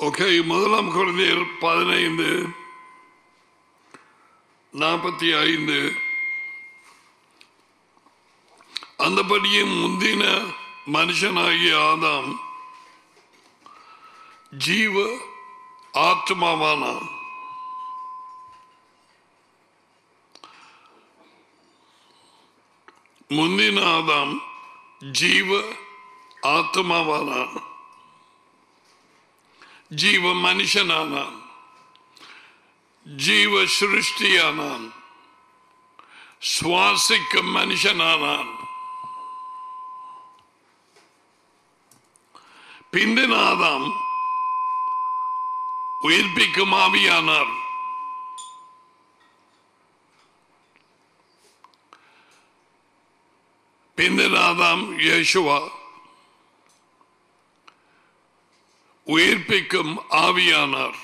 Okay முதலாம் குழந்தையர் பதினைந்து நாற்பத்தி ஐந்து அந்தபடியே முந்தின மனுஷனாகிய ஆதாம் ஜீவ ஆத்மாவானான் முந்தின ஆதாம் ஜீவ ஆத்மாவானான் ஜீவ மனுஷனானான் ஜீவ சிருஷ்டியானான் சுவாசிக்கும் மனுஷனானான் பிந்தின ஆதாம் உயிர்ப்பிக்கும் ஆவியானார் பிந்தின ஆதாம் யேசுவா உயிர்ப்பிக்கும் ஆவியானார்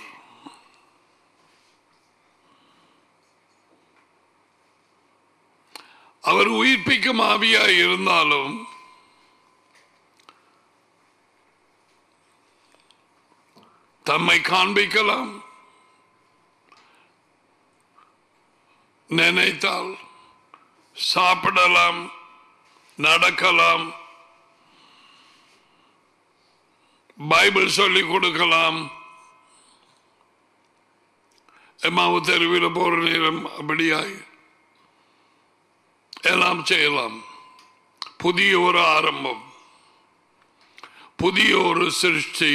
அவர் உயிர்ப்பிக்கும் ஆவியாய் இருந்தாலும் தம்மை காண்பிக்கலாம் நினைத்தால் சாப்பிடலாம் நடக்கலாம் பைபிள் சொல்லிக் கொடுக்கலாம் எம்மாவு தெருவில் போற நேரம் அப்படியாய் எல்லாம் செய்யலாம் புதிய ஒரு ஆரம்பம் புதிய ஒரு சிருஷ்டி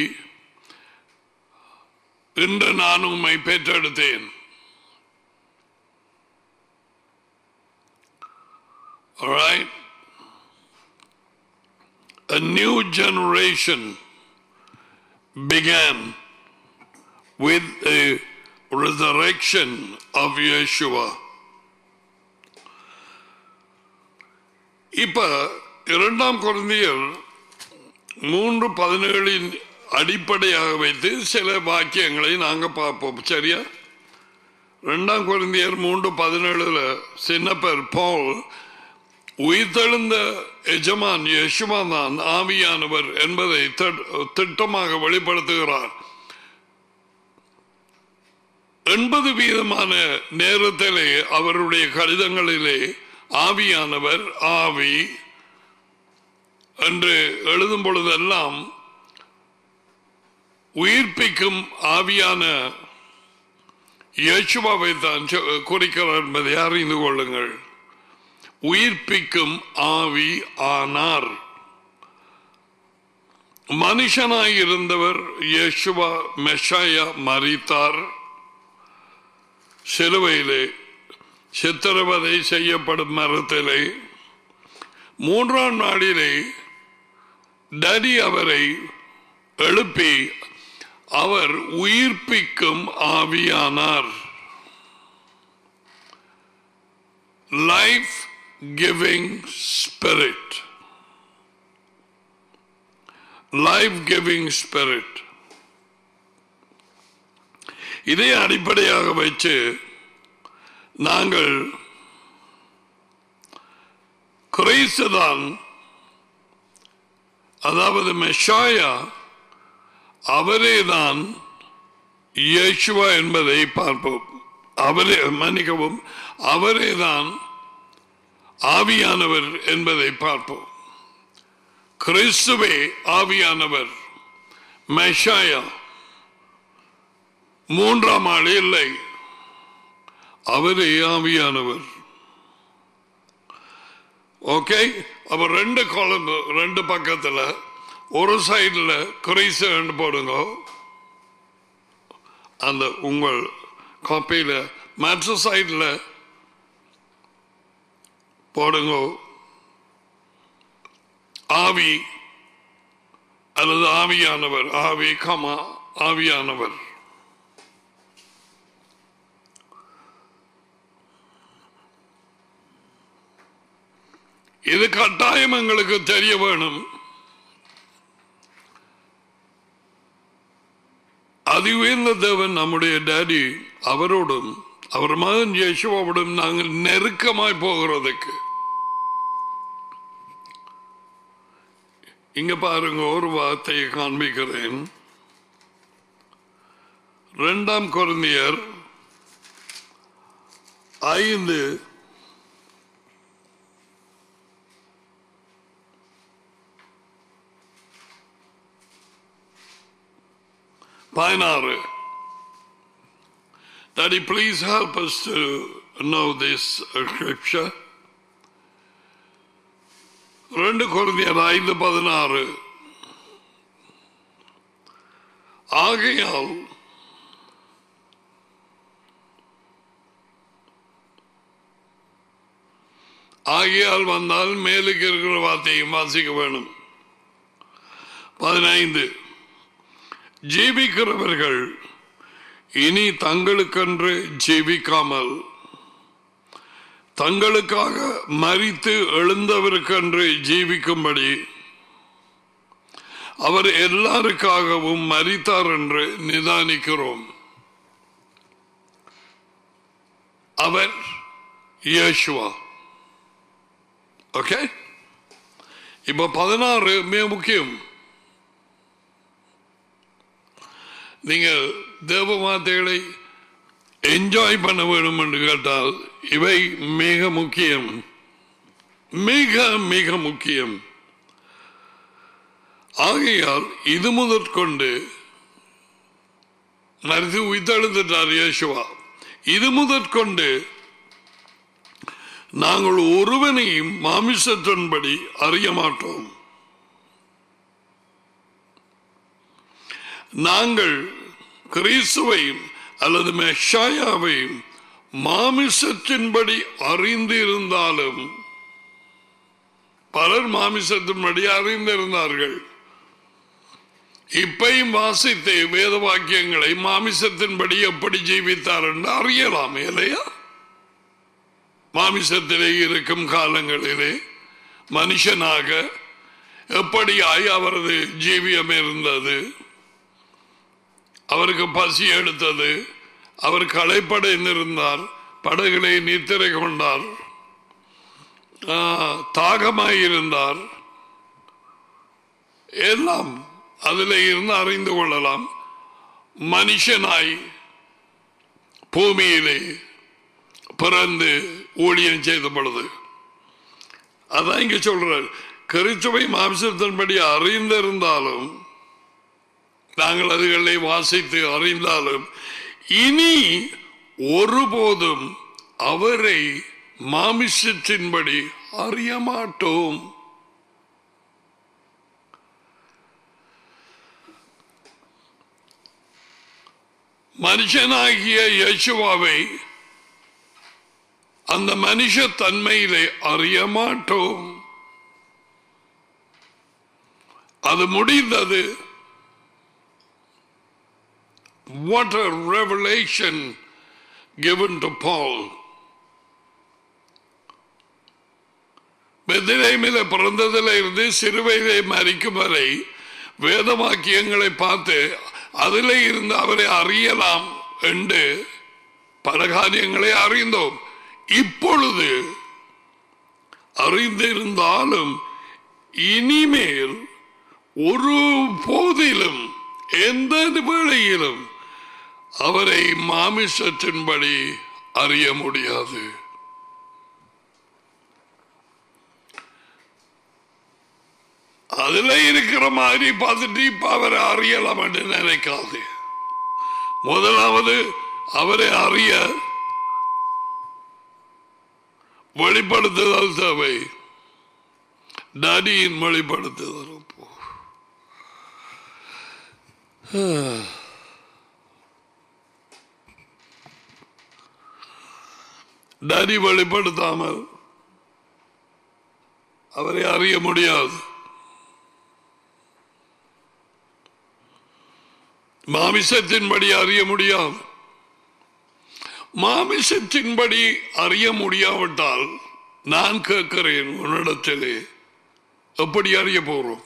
இன்று நான் உம்மை பெற்றெடுத்தேன் Alright? A new generation began with the resurrection of Yeshua. இப்ப இரண்டாம் குழந்தையர் மூன்று பதினேழின் அடிப்படையாக வைத்து சில வாக்கியங்களை நாங்க பார்ப்போம் சரியா இரண்டாம் குழந்தையர் மூன்று பதினேழுல சின்னப்பர் பால் உயிர்த்தெழுந்த எஜமான் யசுமா தான் ஆவியானவர் என்பதை திட்டமாக வெளிப்படுத்துகிறார் எண்பது வீதமான நேரத்திலே அவருடைய கடிதங்களிலே ஆவியானவர் ஆவி என்று எழுதும் பொழுதெல்லாம் உயிர்ப்பிக்கும் ஆவியான இயேசுவாவை தான் குறிக்கிறார் என்பதை அறிந்து கொள்ளுங்கள் உயிர்ப்பிக்கும் ஆவி ஆனார் மனுஷனாய் இருந்தவர் இயேசுவா மெஷாயா மறித்தார் சிலுவையிலே சித்திரவதை செய்யப்படும் மரத்திலே மூன்றாம் நாளிலே டடி அவரை எழுப்பி அவர் உயிர்ப்பிக்கும் ஆவியானார் life giving spirit life giving spirit இதை அடிப்படையாக வச்சு நாங்கள் கிறிஸ்துதான் அதாவது மெஷாயா அவரே தான் இயேசுவா என்பதை பார்ப்போம் அவரே மன்னிக்கவும் அவரே தான் ஆவியானவர் என்பதை பார்ப்போம் கிறிஸ்துவே ஆவியானவர் மெஷாயா மூன்றாம் ஆள் இல்லை அவரே ஆவியானவர் ஓகே அப்ப ரெண்டு காலம் ரெண்டு பக்கத்துல ஒரு சைடில் கிரைசன் போடுங்க அந்த உங்கள் காப்பியில் மற்ற சைடில் போடுங்க ஆவி அல்லது ஆவியானவர் ஆவி கமா ஆவியானவர் இது கட்டாயம் எங்களுக்கு தெரிய வேணும் அதிவேந்த தேவன் நம்முடைய டேடி அவரோடும் அவர் மகன் யேசுவோடும் நாங்கள் நெருக்கமாய் போகிறதுக்கு இங்க பாருங்க ஒரு வார்த்தையை காண்பிக்கிறேன் இரண்டாம் குழந்தையர் ஐந்து பதினாறு Daddy, please help us to know this uh, scripture. ரெண்டு குழந்தையர் ஐந்து பதினாறு ஆகையால் ஆகையால் வந்தால் மேலுக்கு இருக்கிற வார்த்தையும் வாசிக்க வேணும் பதினைந்து ஜீவிக்கிறவர்கள் இனி தங்களுக்கென்று ஜீவிக்காமல் தங்களுக்காக மறித்து எழுந்தவருக்கென்று ஜீவிக்கும்படி அவர் எல்லாருக்காகவும் மறித்தார் என்று நிதானிக்கிறோம் அவர் இயேசுவா ஓகே இப்ப பதினாறு மிக முக்கியம் நீங்கள் தேவ வார்த்தைகளை என்ஜாய் பண்ண வேண்டும் என்று கேட்டால் இவை மிக முக்கியம் மிக மிக முக்கியம் ஆகையால் இது முதற்கொண்டு மருது உயிர்த்தெழுந்துட்டார் இயேசுவா இது முதற்கொண்டு நாங்கள் ஒருவனையும் மாமிசத்தின்படி அறிய மாட்டோம் நாங்கள் கிறிஸ்துவையும் அல்லது மெஷாயாவையும் மாமிசத்தின்படி அறிந்திருந்தாலும் பலர் மாமிசத்தின்படி அறிந்திருந்தார்கள் இப்பையும் வாசித்து வேத வாக்கியங்களை மாமிசத்தின்படி எப்படி ஜீவித்தார் என்று அறியலாம் இல்லையா மாமிசத்திலே இருக்கும் காலங்களிலே மனுஷனாக எப்படியாய் அவரது ஜீவியம் இருந்தது அவருக்கு பசி எடுத்தது அவர் களைப்படைந்திருந்தார் படகுகளை நித்திரை கொண்டார் தாகமாயிருந்தார் எல்லாம் அதில் இருந்து அறிந்து கொள்ளலாம் மனுஷனாய் பூமியிலே பிறந்து ஊழியம் செய்த பொழுது அதான் இங்க சொல்றார் கருத்துவை மாம்சத்தின்படி அறிந்திருந்தாலும் நாங்கள் அதுகளை வாசித்து அறிந்தாலும் இனி ஒருபோதும் அவரை மாமிசத்தின்படி அறிய மாட்டோம் மனுஷனாகிய யேசுவாவை அந்த மனுஷ தன்மையிலே அறிய மாட்டோம் அது முடிந்தது What a revelation given to Paul. பெத்திலேமில பிறந்ததில் இருந்து சிறுவையிலே மறிக்கும் வரை வேத வாக்கியங்களை பார்த்து அதில் இருந்து அவரை அறியலாம் என்று பல காரியங்களை அறிந்தோம் இப்பொழுது அறிந்திருந்தாலும் இனிமேல் ஒரு போதிலும் எந்த வேளையிலும் அவரை மாமிசத்தின்படி அறிய முடியாது அதுல இருக்கிற மாதிரி பார்த்துட்டு இப்ப அவரை அறியலாம் என்று நினைக்காது முதலாவது அவரை அறிய வெளிப்படுத்துதல் தேவை நடியின் வெளிப்படுத்துதல் அப்போ நரி வெளிப்படுத்தாமல் அவரை அறிய முடியாது மாமிசத்தின்படி அறிய முடியாது மாமிசத்தின்படி அறிய முடியாவிட்டால் நான் கேட்கிறேன் உன்னிடத்திலே எப்படி அறிய போறோம்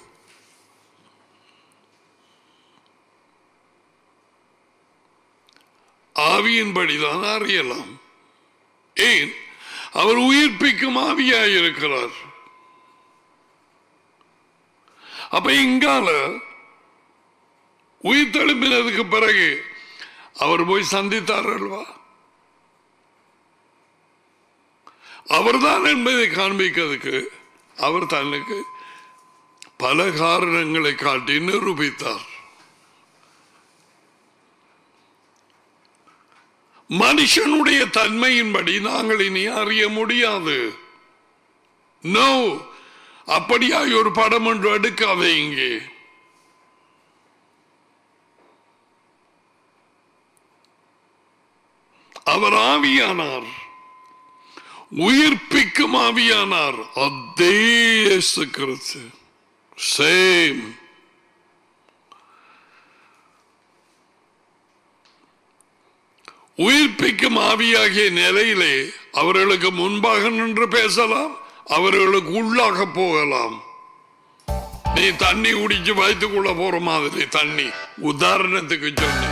ஆவியின்படிதான் அறியலாம் ஏன் அவர் உயிர்ப்பிக்கும் ஆவியாயிருக்கிறார் அப்ப இங்கால உயிர் தெழும்பினதுக்கு பிறகு அவர் போய் சந்தித்தார் அல்வா அவர்தான் என்பதை காண்பிக்கிறதுக்கு அவர் தனக்கு பல காரணங்களை காட்டி நிரூபித்தார் மனுஷனுடைய தன்மையின்படி நாங்கள் இனி அறிய முடியாது நோ அப்படியாய் ஒரு படம் ஒன்று எடுக்காதே இங்கே அவர் ஆவியானார் உயிர்ப்பிக்கும் ஆவியானார் அதே இயேசு கிறிஸ்து சேம் உயிர்ப்பிக்கும் ஆவியாகிய நிலையிலே அவர்களுக்கு முன்பாக நின்று பேசலாம் அவர்களுக்கு உள்ளாக போகலாம் நீ தண்ணி குடிச்சு வயிற்றுக்குள்ள போற மாதிரி தண்ணி உதாரணத்துக்கு சொன்னேன்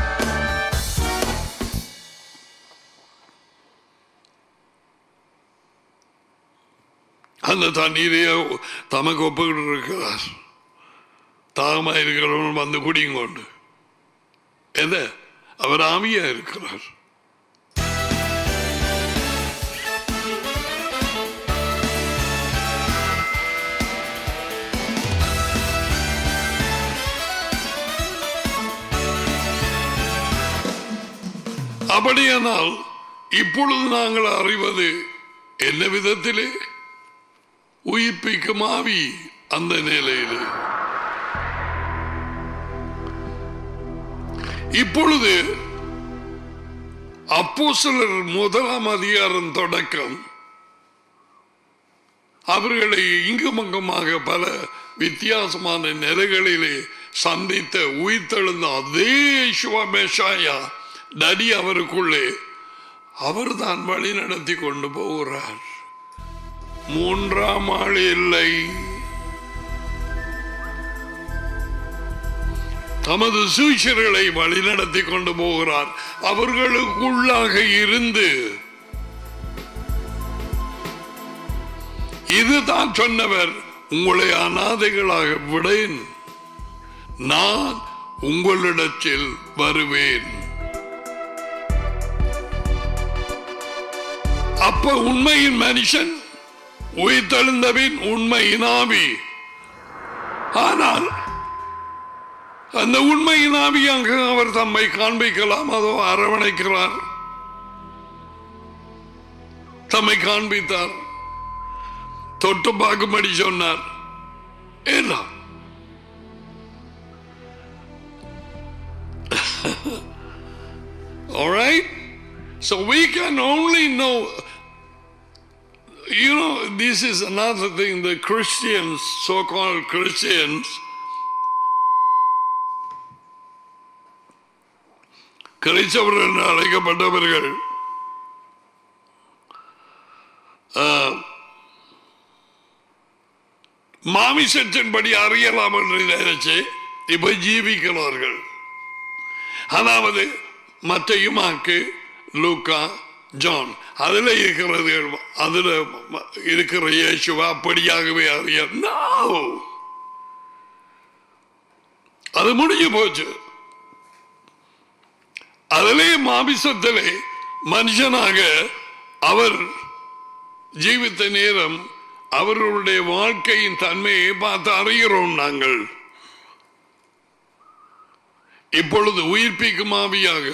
அந்த தண்ணீரையே தமக்கு ஒப்புக்கிட்டு இருக்கிறார் தாகமா இருக்கிறவன் வந்து குடியும் கொண்டு எத அவர் ஆவியா இருக்கிறார் அப்படியானால் இப்பொழுது நாங்கள் அறிவது என்ன விதத்திலே உயிர்ப்பிக்கும் ஆவி அந்த நிலையிலே இப்பொழுது அப்போ சிலர் முதலாம் அதிகாரம் தொடக்கம் அவர்களை இங்குமங்குமாக பல வித்தியாசமான நிலைகளிலே சந்தித்த உயிர்த்தெழுந்த அதே சிவமேஷாயா நடி அவருக்குள்ளே அவர்தான் வழி நடத்தி கொண்டு போகிறார் மூன்றாம் ஆள் இல்லை தமது சூழ்ச்சியர்களை வழிநடத்தி கொண்டு போகிறார் அவர்களுக்குள்ளாக இருந்து இதுதான் சொன்னவர் உங்களை அனாதைகளாக விடேன் நான் உங்களிடத்தில் வருவேன் அப்ப உண்மையின் மனுஷன் உயிர்த்தெழுந்தபின் உண்மையின் ஆவி ஆனால் அந்த உண்மையின் ஆவியாக அவர் தம்மை காண்பிக்கலாம் அதோ அரவணைக்கிறார் தம்மை காண்பித்தார் தொட்டு பார்க்கும்படி சொன்னார் எல்லாம் All right? So we can only know you know, this is another thing the Christians, so called Christians, கிறிஸ்தவர்கள் என்று அழைக்கப்பட்டவர்கள் மாமிசத்தின்படி அறியலாம் என்று நினைச்சு இப்ப ஜீவிக்கிறார்கள் அதாவது மத்தையுமாக்கு லூக்கா ஜான் அதுல இருக்கிறது அதுல இருக்கிற இயேசுவா அப்படியாகவே அறிய No! அது முடிஞ்சு போச்சு அதிலே மாமிசத்திலே மனுஷனாக அவர் ஜீவித்த நேரம் அவர்களுடைய வாழ்க்கையின் தன்மையை பார்த்து அறிகிறோம் நாங்கள் இப்பொழுது உயிர்ப்பிக்கும் ஆவியாக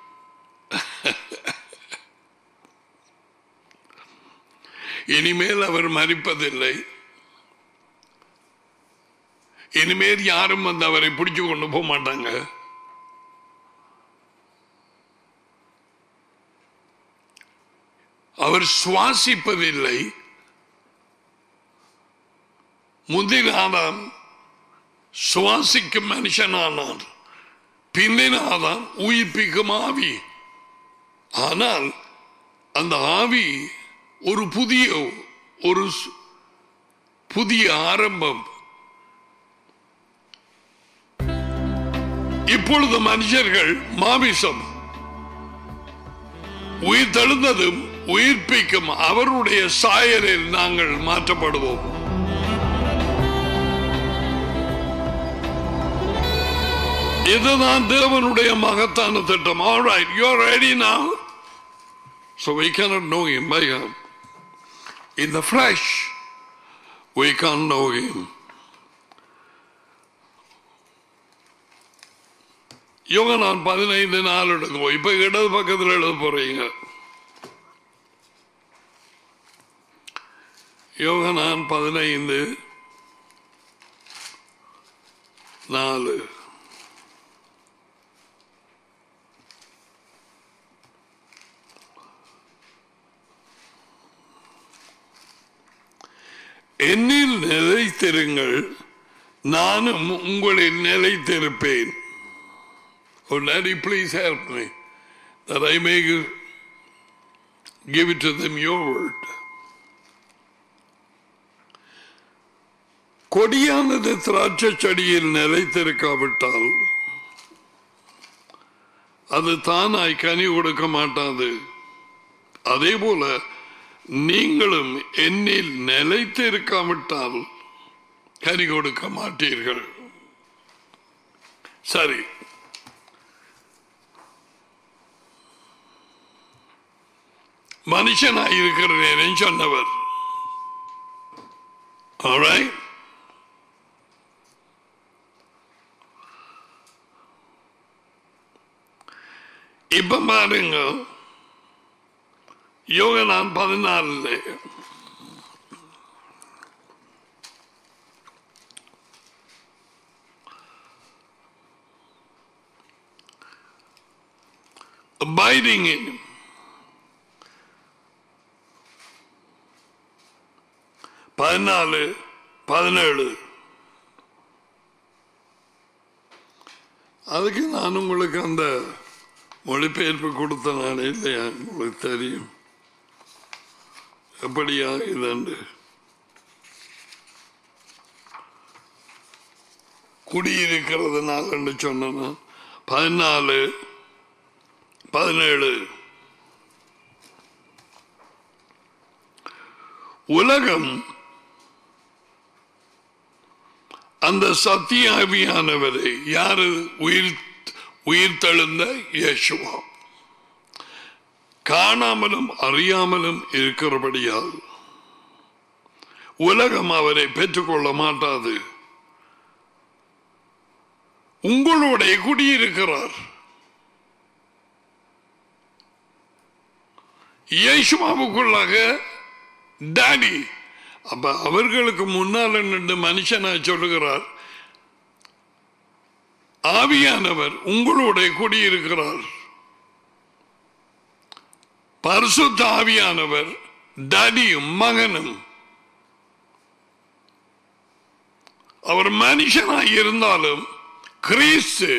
இனிமேல் அவர் மறிப்பதில்லை இனிமேல் யாரும் வந்து அவரை பிடிச்சு கொண்டு போக மாட்டாங்க அவர் சுவாசிப்பதில்லை முந்தின ஆதாம் சுவாசிக்கும் மனுஷனானார் பின்னின ஆதாம் உயிர்ப்பிக்கும் ஆவி ஆனால் அந்த ஆவி ஒரு புதிய ஒரு சு- புதிய ஆரம்பம் இப்பொழுது மனுஷர்கள் மாமிசம் உயிர் தெழுந்ததும் உயிர்ப்பிக்கும் அவருடைய சாயலில் நாங்கள் மாற்றப்படுவோம் இதுதான் தேவனுடைய மகத்தான திட்டம் All right, you're ready now. So we cannot know him by him. In the flesh, we can't know him. இவங்க நான் பதினைந்து நாள் எடுக்கும் இப்ப இடது பக்கத்தில் எழுத போறீங்க யோகனான் பதினைந்து நாலு என்னில் நிலைத்திருங்கள் நானும் உங்களில் நிலைத்திருப்பேன் Oh, Daddy, please help me that I may give it to them your word. கொடியானது திராட்சை செடியில் நிலைத்திருக்காவிட்டால் அது தானாய் கனி கொடுக்க மாட்டாது அதே போல நீங்களும் என்னில் நிலைத்து இருக்காவிட்டால் கனி கொடுக்க மாட்டீர்கள் சரி மனுஷனாய் இருக்கிறேன் சொன்னவர் Alright? இப்ப பாருங்க யோகனான் பதினாலுல abiding in him. பதினாலு பதினேழு அதுக்கு நான் உங்களுக்கு அந்த மொழிபெயர்ப்பு கொடுத்த நானே இல்லையா உங்களுக்கு தெரியும் எப்படியா இதண்டு குடியிருக்கிறதுனால என்று சொன்னா பதினாலு பதினேழு உலகம் அந்த சத்தியாவியானவரை யாரு உயிர் உயிர் தெழுந்த இயேசுவா காணாமலும் அறியாமலும் இருக்கிறபடியால் உலகம் அவரை பெற்றுக்கொள்ள மாட்டாது உங்களோட குடியிருக்கிறார் இயேசுமாவுக்குள்ளாக டாடி அப்ப அவர்களுக்கு முன்னால் நின்று மனுஷனா சொல்லுகிறார் ஆவியானவர் உங்களோட குடியிருக்கிறார் பரிசுத்த ஆவியானவர் டடியும் மகனும் அவர் மனுஷனாய் இருந்தாலும் கிறிஸ்து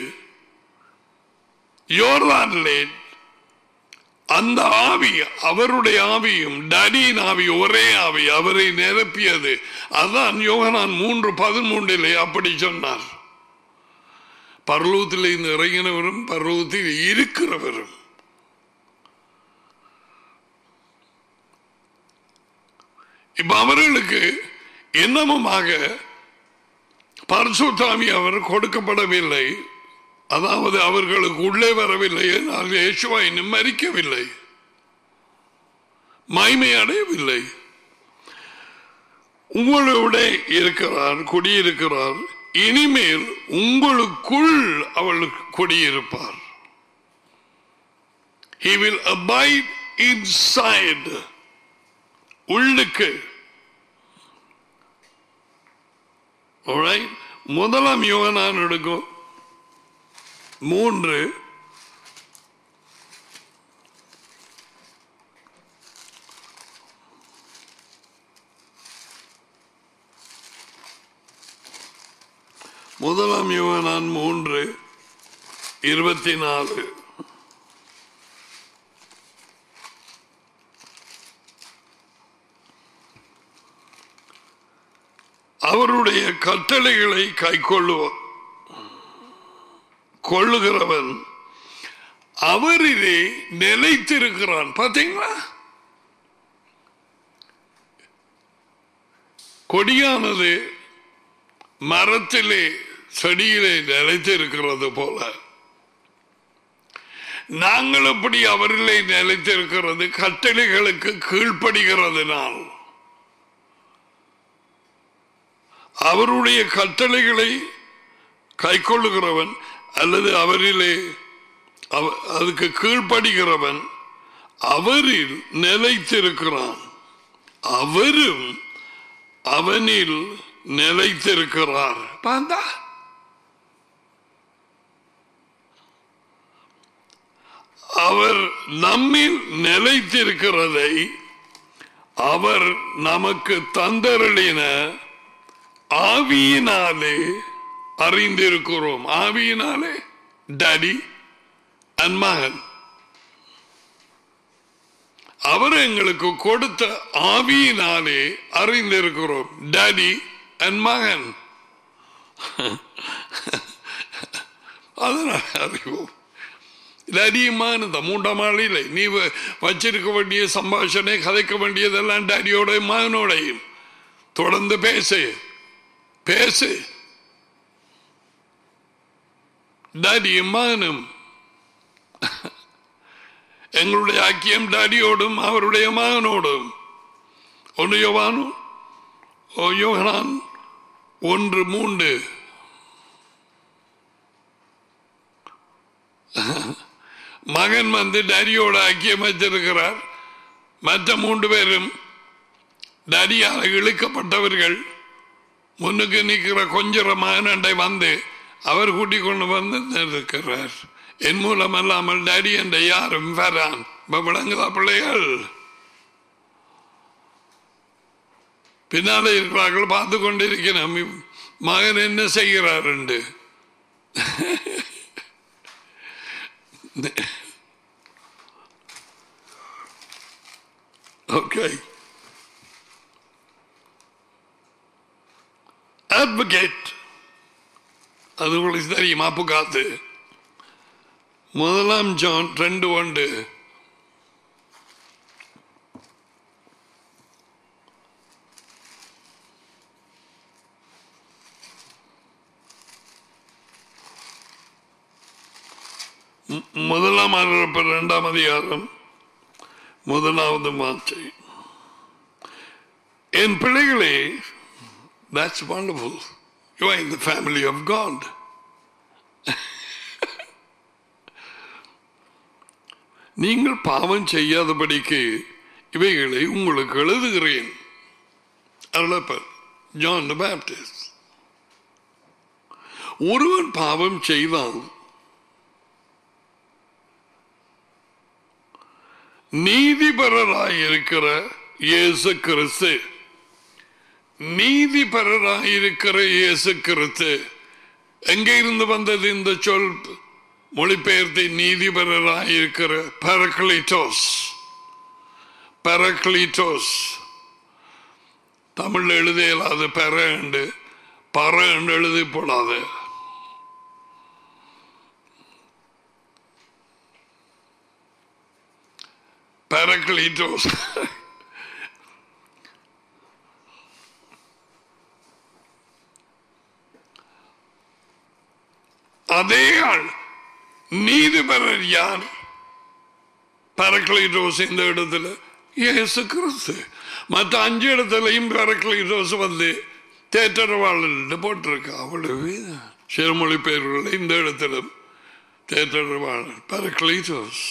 யோர்தானிலே அந்த ஆவி அவருடைய ஆவியும் டடியின் ஆவி ஒரே ஆவி அவரை நிரப்பியது அதான் யோகனான் மூன்று பதிமூன்றிலே அப்படி சொன்னார் பரலூத்தில் இருந்து இறங்கினவரும் பரலூத்தில் இருக்கிறவரும் இப்ப அவர்களுக்கு என்னமுமாக பரிசுத்தாமி அவர் கொடுக்கப்படவில்லை அதாவது அவர்களுக்கு உள்ளே வரவில்லை ஆனால் இயேசுவா இன்னும் மறிக்கவில்லை மைமை அடையவில்லை உங்களோட இருக்கிறார் குடியிருக்கிறார் இனிமேல் உங்களுக்குள் அவள் குடியிருப்பார் He will abide inside உள்ளுக்கு Alright? முதலாம் யோகனான் எடுக்கும் மூன்று முதலாம் யோகனான் மூன்று இருபத்தி நாலு அவருடைய கட்டளைகளை கை கொள்ளுவார் கொள்ளுகிறவன் அவரிலே நிலைத்திருக்கிறான் பாத்தீங்களா கொடியானது மரத்திலே செடியிலே நிலைத்திருக்கிறது போல நாங்கள் எப்படி அவரிலே நிலைத்திருக்கிறது கட்டளைகளுக்கு கீழ்ப்படுகிறதுனால் அவருடைய கட்டளைகளை கைக்கொள்ளுகிறவன் அல்லது அவரிலே அவ- அதுக்கு கீழ்ப்படுகிறவன் அவரில் நிலைத்திருக்கிறான் அவரும் அவனில் நிலைத்திருக்கிறார் பார்த்தா அவர் நம்மில் நிலைத்திருக்கிறதை அவர் நமக்கு தந்தருளின ஆவியினாலே அறிந்திருக்கிறோம் ஆவியினாலே டாடி அண்ட் மகன் அவர் எங்களுக்கு கொடுத்த ஆவியினாலே அறிந்திருக்கிறோம் டாடி அண்ட் மகன் அதனால அறிவோம் டாடியுமான இந்த மூன்றாம் ஆளில் நீ வ- வச்சிருக்க வேண்டிய சம்பாஷணை கதைக்க வேண்டியதெல்லாம் டாடியோடையும் மகனோடையும் தொடர்ந்து பேசு பேசு டாடியும் மகனும் எங்களுடைய ஐக்கியம் டாடியோடும் அவருடைய மகனோடும் ஒன்று யோவானு ஓ யோகனான் ஒன்று மூன்று மகன் வந்து டாடியோட ஐக்கியம் வச்சிருக்கிறார் மற்ற மூன்று பேரும் டாடியால் இழுக்கப்பட்டவர்கள் முன்னுக்கு நிற்கிற கொஞ்சம் மகனண்டை வந்து அவர் கூட்டிக் கொண்டு வந்து இருக்கிறார் என் மூலம் அல்லாமல் டாடி என்ற யாரும் வரான் இப்ப விளங்குதா பிள்ளைகள் பின்னாலே இருக்கிறார்கள் பார்த்து கொண்டிருக்கிறோம் மகன் என்ன செய்கிறார் என்று ஓகே அட்வொகேட் அது உங்களுக்கு தெரியுமா புகாத்து முதலாம் ஜான் ரெண்டு ஒன்று மு- முதலாம் அறிவிப்பு இரண்டாம் அதிகாரம் முதலாவது வார்த்தை என் பிள்ளைகளே that's wonderful you are in the family of God நீங்கள் பாவம் செய்யாதபடிக்கு இவைகளை உங்களுக்கு எழுதுகிறேன் அருளப்பர் ஜான் த பேப்டிஸ்ட் ஒருவன் பாவம் செய்தால் நீதிபரராயிருக்கிற இயேசு கிறிஸ்து நீதிபரராயிருக்கிற இயேசு கிறிஸ்து எங்கே இருந்து வந்தது இந்த சொல் மொழிபெயர்த்து நீதிபரராயிருக்கிற பரக்லிட்டோஸ் பரக்லிட்டோஸ் தமிழ் எழுத இயலாது பெற என்று பற என்று எழுதி போடாது பரக்லிட்டோஸ் அதே ஆள் நீதிபரர் யார் பரக்லிட்டோஸ் இந்த இடத்துல இயேசு கிறிஸ்து மற்ற அஞ்சு இடத்துலையும் பரக்லிட்டோஸ் வந்து தேற்றரவாளன் போட்டிருக்கா அவ்வளவு சிறுமொழி பெயர்கள் இந்த இடத்திலும் தேற்றரவாளன் பரக்லிட்டோஸ்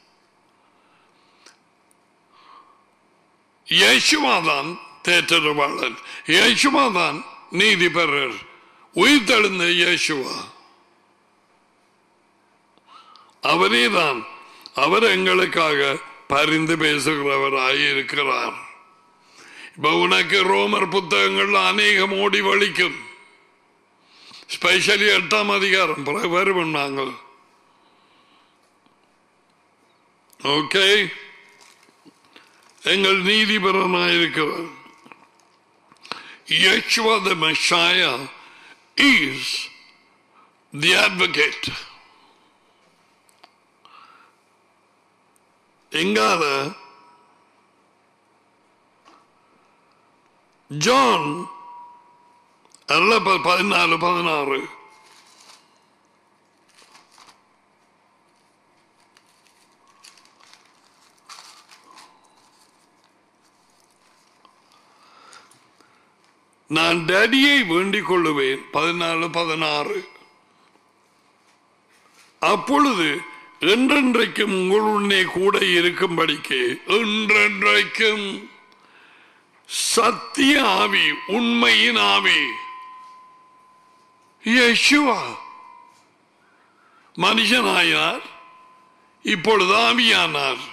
இயேசுவாதான் தேற்றரவாளன் இயேசுவாதான் நீதிபரர் உயிர்த்தெழுந்த இயேசுவா அவரேதான் அவர் எங்களுக்காக பரிந்து பேசுகிறவராய் இருக்கிறார் இப்ப உனக்கு ரோமர் புத்தகங்கள் அநேகம் ஓடி வலிக்கும் ஸ்பெஷலி எட்டாம் அதிகாரம் பிறகு வருவோம் நாங்கள் ஓகே எங்கள் நீதிபரனாயிருக்கிறார் Yeshua the Messiah is the advocate. எங்கால ஜான் அல்ல ப- பதினாலு பதினாறு நான் டேடியை வேண்டிக் கொள்ளுவேன் பதினாலு பதினாறு அப்பொழுது என்றென்றைக்கும் உங்களுடனே கூட இருக்கும்படிக்கு என்றென்றைக்கும் சத்திய ஆவி உண்மையின் ஆவி யேசுவா மனுஷனாயினார் இப்பொழுது ஆவியானார்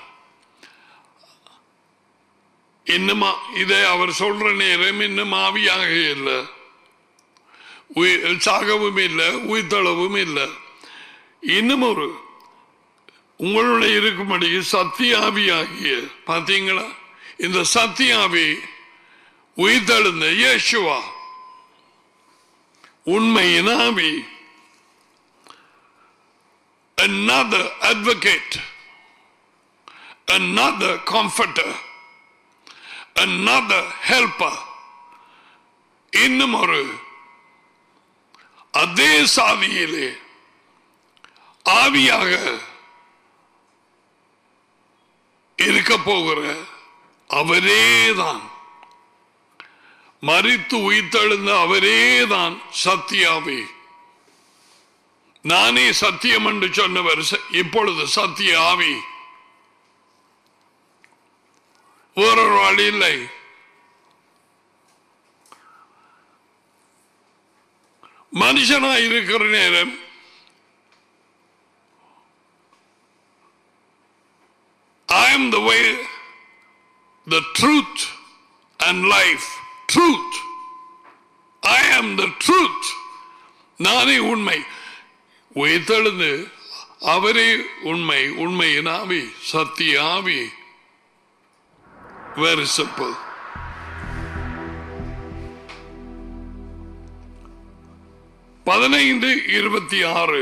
இன்னுமா இதை அவர் சொல்ற நேரம் இன்னும் ஆவியாக இல்லை உயிர் சாகவும் இல்லை உயிர்த்தளவும் இல்லை இன்னும் ஒரு உங்களுடைய இருக்கும்படி சத்திய ஆவியாகிய பார்த்தீங்களா இந்த சத்திய ஆவி உயிர்த்தெழுந்த இயேசுவா உண்மையின் ஆவி another advocate another comforter another helper இன்னும் ஒரு அதே சாதியிலே ஆவியாக இருக்க போகிற அவரேதான் மறித்து உயிர்த்தெழுந்த அவரேதான் சத்தியாவி நானே சத்தியம் என்று சொன்னவர் ச- இப்பொழுது சத்திய ஆவி வேறொரு வழி இல்லை மனுஷனாய் இருக்கிற நேரம் I am the way, the truth and life. Truth. I am the truth. நானே உண்மை உயிர்த்தெழுந்து அவரே உண்மை உண்மையின் ஆவி சத்திய ஆவி வெரி சிம்பிள் பதினைந்து இருபத்தி ஆறு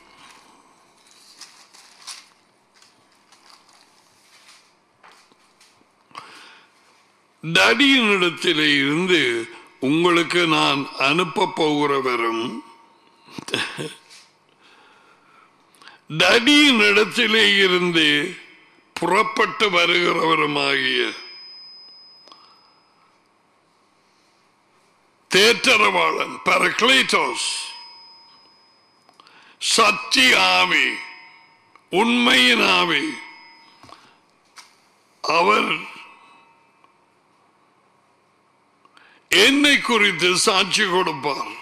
டடியினிடத்திலே இருந்து உங்களுக்கு நான் அனுப்ப போகிறவரும் டடியினிடத்திலே இருந்து புறப்பட்டு வருகிறவருமாகிய தேற்றரவாளன் பரக்லேட்டோஸ் சத்திய ஆவி உண்மையின் ஆவி அவர் என்னை குறித்து சாட்சி கொடுப்பார்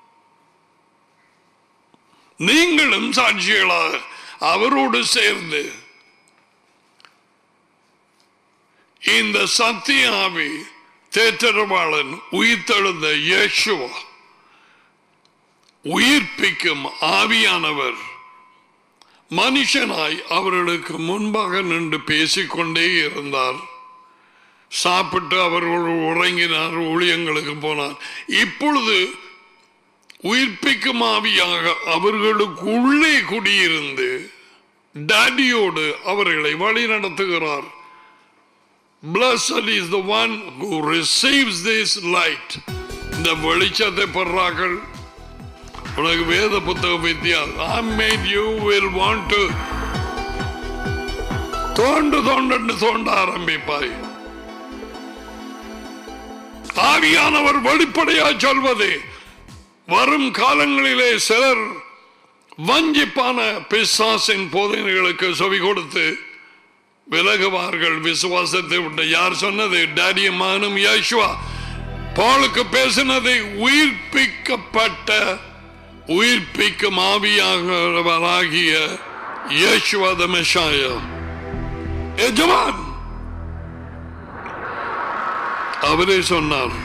நீங்களும் சாட்சிகளாக அவரோடு சேர்ந்து இந்த சத்திய ஆவி தேற்றரவாளன் உயிர்த்தெழுந்த இயேசுவா உயிர்ப்பிக்கும் ஆவியானவர் மனுஷனாய் அவர்களுக்கு முன்பாக நின்று பேசிக்கொண்டே இருந்தார் சாப்பிட்டு அவர்கள் உறங்கினார் ஊழியங்களுக்கு போனார் இப்பொழுது உயிர்ப்பிக்கும் ஆவியாக அவர்களுக்கு உள்ளே குடியிருந்து டாடியோடு அவர்களை வழி நடத்துகிறார் Blessed is the one who receives this light. இந்த வெளிச்சத்தை பெறார்கள் உனக்கு வேத புத்தக வித்யா I made you will want to தோண்டு தோண்டு தோண்ட ஆரம்பிப்பாய் ஆவியானவர் வெளிப்படையா சொல்வது வரும் காலங்களிலே சிலர் வஞ்சிப்பான பிசாசின் போதனைகளுக்கு செவி கொடுத்து விலகுவார்கள் விசுவாசத்தை விட்டு யார் சொன்னது டேடியும் மகனும் யேசுவா பாலுக்கு பேசினதை உயிர்ப்பிக்கப்பட்ட உயிர்ப்பிக்கும் ஆவியாகிறவராகிய இயேசுவாத மெஷாயா எஜமான் அவரே சொன்னார்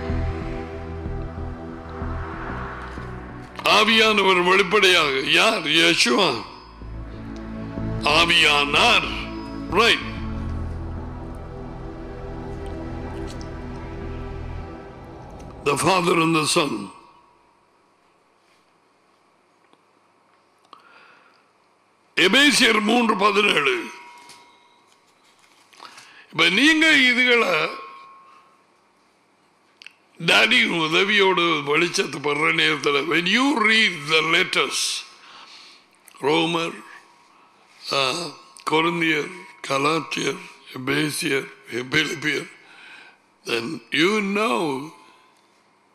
ஆவியானவர் வெளிப்படையாக யார் யேசுவா ஆவியானார் right The Father and the Son. எபேசியர் மூன்று பதினேழு இப்ப நீங்க இதுகளை டாடியின் உதவியோடு வெளிச்சத்து படுற நேரத்தில் when you read the letters ரோமர் கொருந்தியர் கலாச்சியர் எபேசியர் எபிலிப்பியர் then you know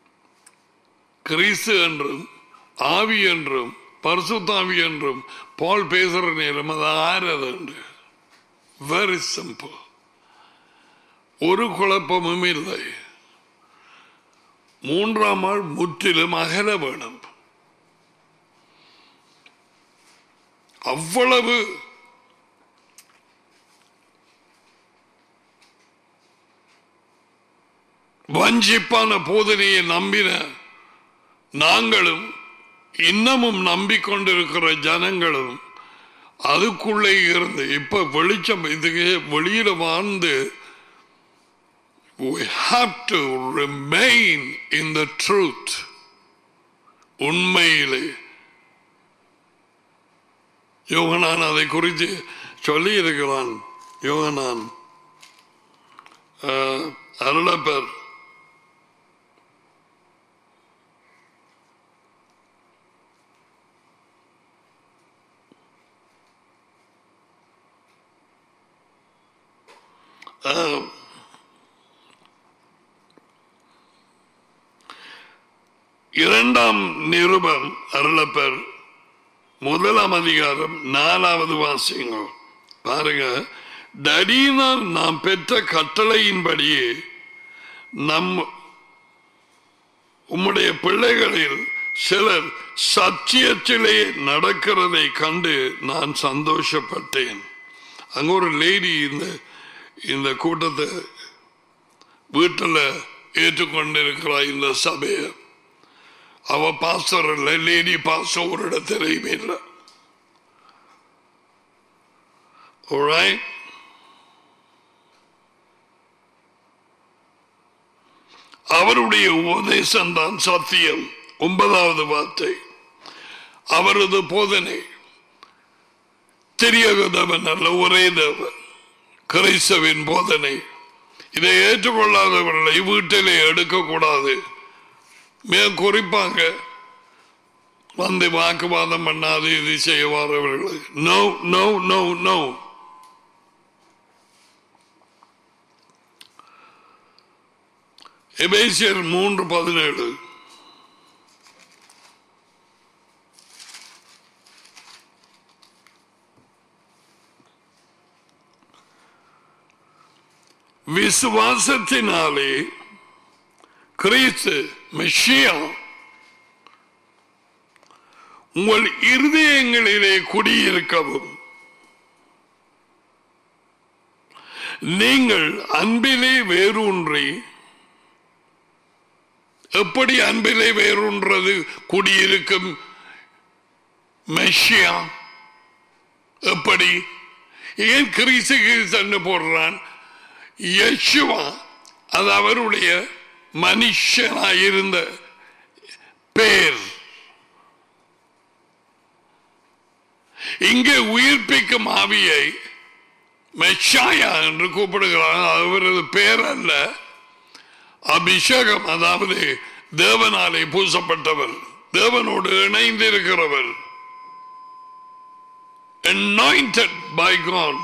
கிறிஸ்து என்றும் ஆவி என்றும் பரிசுத்தாவி என்றும் பால் பேசுற நேரம் அது ஆறது என்று வெரி சிம்பிள் ஒரு குழப்பமும் இல்லை மூன்றாம் ஆள் முற்றிலும் அகல வேணும் அவ்வளவு வஞ்சிப்பான போதனையை நம்பின நாங்களும் இன்னமும் நம்பிக்கொண்டிருக்கிற ஜனங்களும் அதுக்குள்ளே இருந்து இப்ப வெளிச்சம் இதுக்கு வெளியில வாழ்ந்து we have to remain in the truth உண்மையிலே யோகனான் அதை குறித்து சொல்லி இருக்கிறான் யோகனான் அஹ், அருளப்பர் அஹ், இரண்டாம் நிருபம் அருளப்பர் முதலாம் அதிகாரம் நாலாவது வாசிங்க பாருங்க தடியினால் நாம் பெற்ற கட்டளையின்படியே நம் உம்முடைய பிள்ளைகளில் சிலர் சத்தியத்திலே நடக்கிறதை கண்டு நான் சந்தோஷப்பட்டேன் அங்க ஒரு லேடி இந்த இந்த கூட்டத்தை வீட்டில் ஏற்றுக்கொண்டிருக்கிறார் இந்த சபையை அவ பாஸ்டர் இல்லை லேடி பாஸ்டர் ஒரு இடத்திலையும் இல்லை Alright? அவருடைய உபதேசம் தான் சத்தியம் ஒன்பதாவது வார்த்தை அவரது போதனை தெரியாத தேவன் அல்ல ஒரே தேவன் கிறிஸ்தவின் போதனை இதை ஏற்றுக்கொள்ளாதவர்களை வீட்டிலே எடுக்கக்கூடாது மிக குறிப்பாங்க வந்து வாக்குவாதம் பண்ணாது இது செய்ய வரவர்கள் நோ நோ நோ நோ எபேசியர் மூன்று பதினேழு விசுவாசத்தினாலே கிறிஸ்து மெஷியா உங்கள் இருதயங்களிலே குடியிருக்கவும் நீங்கள் அன்பிலே வேரூன்றி எப்படி அன்பிலே வேரூன்றது குடியிருக்கும் மெஷியா எப்படி ஏன் கிறிஸ்து கிறிஸ்து போடுறான் யேசுவா அது அவருடைய மனுஷனாயிருந்த பேர் இங்கே உயிர்ப்பிக்கும் ஆவியை மெஷாயா என்று கூப்பிடுகிறார் அவரது பேர் அல்ல அபிஷேகம் அதாவது தேவனாலே பூசப்பட்டவர் தேவனோடு இணைந்திருக்கிறவர் anointed by God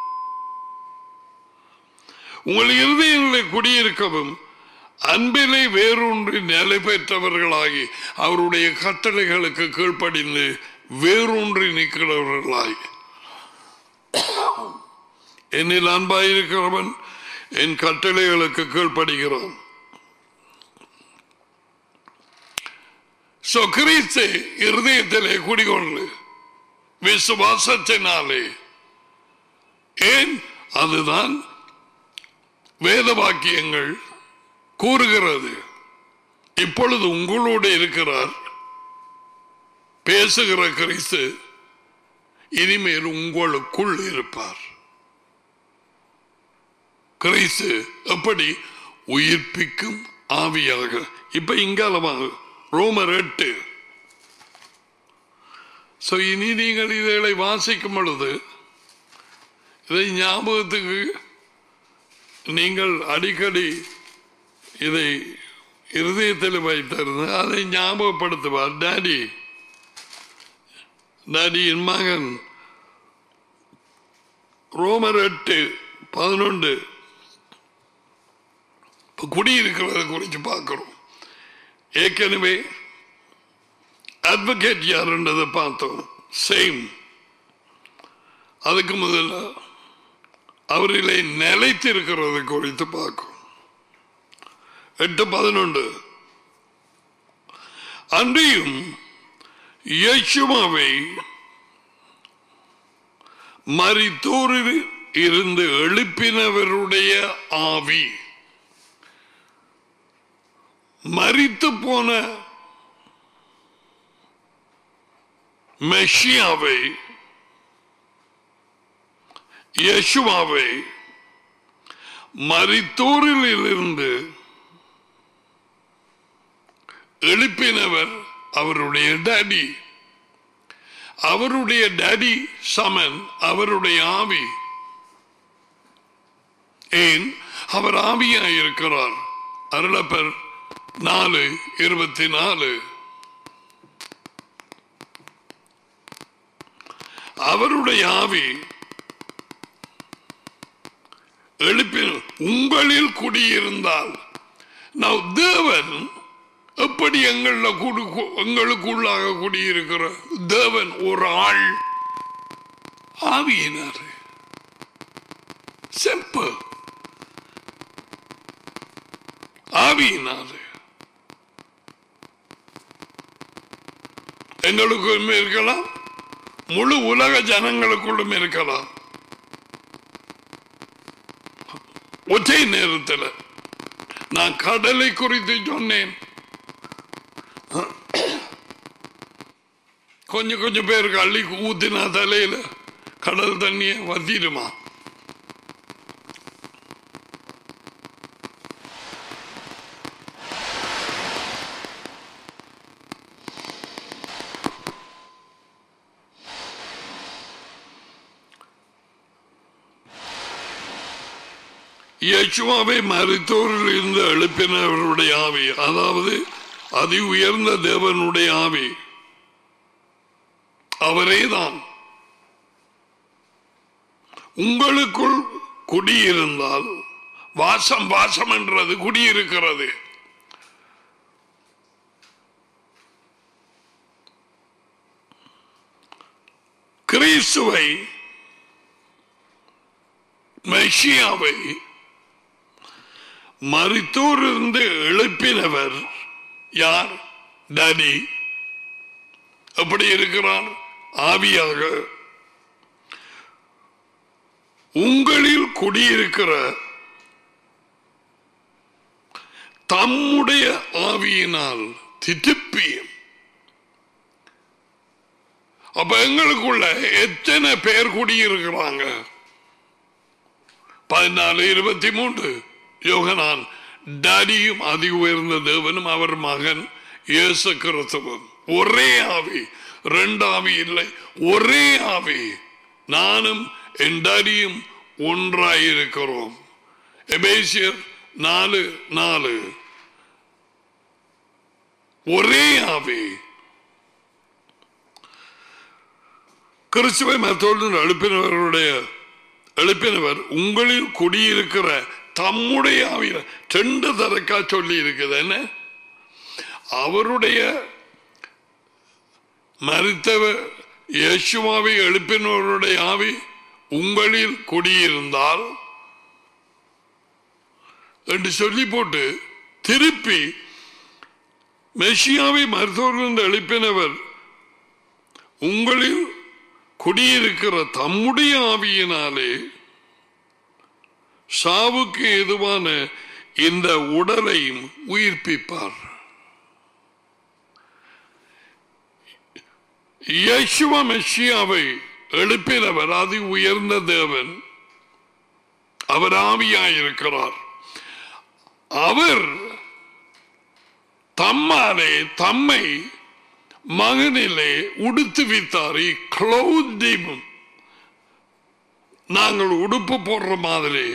உங்கள் இருதயங்களை குடியிருக்கவும் அன்பிலே வேரூன்றி நிலை பெற்றவர்களாகி அவருடைய கட்டளைகளுக்கு கீழ்ப்படிந்து வேரூன்றி நிற்கிறவர்களாய் என்னில் அன்பாயிருக்கிறவன் என் கட்டளைகளுக்கு கீழ்ப்படுகிறான் So, கிறிஸ்து இருதயத்திலே குடிகொண்டு விசுவாசத்தினாலே ஏன் அதுதான் வேத வாக்கியங்கள் கூறுகிறது இப்பொழுது உங்களோடு இருக்கிறார் பேசுகிற கிறிஸ்து இனிமேல் உங்களுக்குள் இருப்பார் கிறிஸ்து எப்படி உயிர்ப்பிக்கும் ஆவியாக இப்ப இங்காலமாக ரோமர் எட்டு So, இனி நீங்கள் இதை வாசிக்கும் பொழுது இதை ஞாபகத்துக்கு நீங்கள் அடிக்கடி இதை இருதயத்தில் வைத்திருந்து அதை ஞாபகப்படுத்துவார் டாடி டாடியின் மகன் ரோமர் எட்டு பதினொன்று இப்போ குடியிருக்கிறத குறித்து பார்க்கிறோம் ஏற்கனவே அட்வொகேட் யாருன்றதை பார்த்தோம் சேம் அதுக்கு முதல்ல அவரிலே நிலைத்திருக்கிறது குறித்து பார்க்கும் எட்டு பதினொன்று அன்றியும் இயேசுமாவை மரித்தோரில் இருந்து எழுப்பினவருடைய ஆவி மரித்து போன மெஷியாவை யேசுவாவை மரித்தோரில் இருந்து எழுப்பினவர் அவருடைய டாடி அவருடைய டாடி சமன் அவருடைய ஆவி ஏன் அவர் ஆவியாயிருக்கிறார் அருளப்பர் நாலு இருபத்தி நாலு அவருடைய ஆவி எழுப்பின உங்களில் குடியிருந்தால் நான் தேவன் எப்படி எங்கள குடு எங்களுக்குள்ளாக குடியிருக்கிற தேவன் ஒரு ஆள் ஆவியினார் சிம்பிள் ஆவியினார் எங்களுக்கும் இருக்கலாம் முழு உலக ஜனங்களுக்குள்ளும் இருக்கலாம் ஒற்றை நேரத்தில் நான் கடலை குறித்து சொன்னேன் கொஞ்சம் கொஞ்சம் பேருக்கு அள்ளி ஊத்தினா தலையில கடல் தண்ணிய வத்திடுமா யேசுவாவை மருத்துவரில் இருந்து எழுப்பினவருடைய ஆவி அதாவது அதி உயர்ந்த தேவனுடைய ஆவி அவரேதான் உங்களுக்குள் குடியிருந்தால் வாசம் வாசம் என்றது குடியிருக்கிறது கிறிஸ்துவை மெஷியாவை மருத்துவரிலிருந்து எழுப்பினவர் யார் டாடி எப்படி இருக்கிறார் ஆவியாக உங்களில் குடியிருக்கிற தம்முடைய ஆவியினால் திருப்பியும் அப்ப எங்களுக்குள்ள எத்தனை பேர் குடியிருக்கிறாங்க பதினாலு இருபத்தி மூன்று யோகனான் டாடியும் அதி உயர்ந்த தேவனும் அவர் மகன் இயேசு கிறிஸ்துவும் ஒரே ஆவி ரெண்டு ஆவி இல்லை ஒரே ஆவி நானும் என் டாடியும் ஒன்றாயிருக்கிறோம் எபேசியர் நாலு நாலு ஒரே ஆவி கிறிஸ்துவை மற்றொன்று எழுப்பினவருடைய எழுப்பினவர் உங்களில் குடியிருக்கிற தம்முடைய ஆவியில ரெண்டு தரக்கா சொல்லி இருக்குது என்ன அவருடைய மறித்தவர் இயேசுவாவை எழுப்பினவருடைய ஆவி உங்களில் குடியிருந்தால் என்று சொல்லி போட்டு திருப்பி மெஷியாவை மருத்துவர்கள் எழுப்பினவர் உங்களில் குடியிருக்கிற தம்முடைய ஆவியினாலே சாவுக்கு எதுவான இந்த உடலையும் உயிர்ப்பிப்பார் யேசுவ மெஷியாவை எழுப்பினவர் அதி உயர்ந்த தேவன் அவர் ஆவியாயிருக்கிறார் அவர் தம்மாலே தம்மை மகனிலே உடுத்துவித்தார் க்ளோத்திம் நாங்கள் உடுப்பு போடுற மாதிரி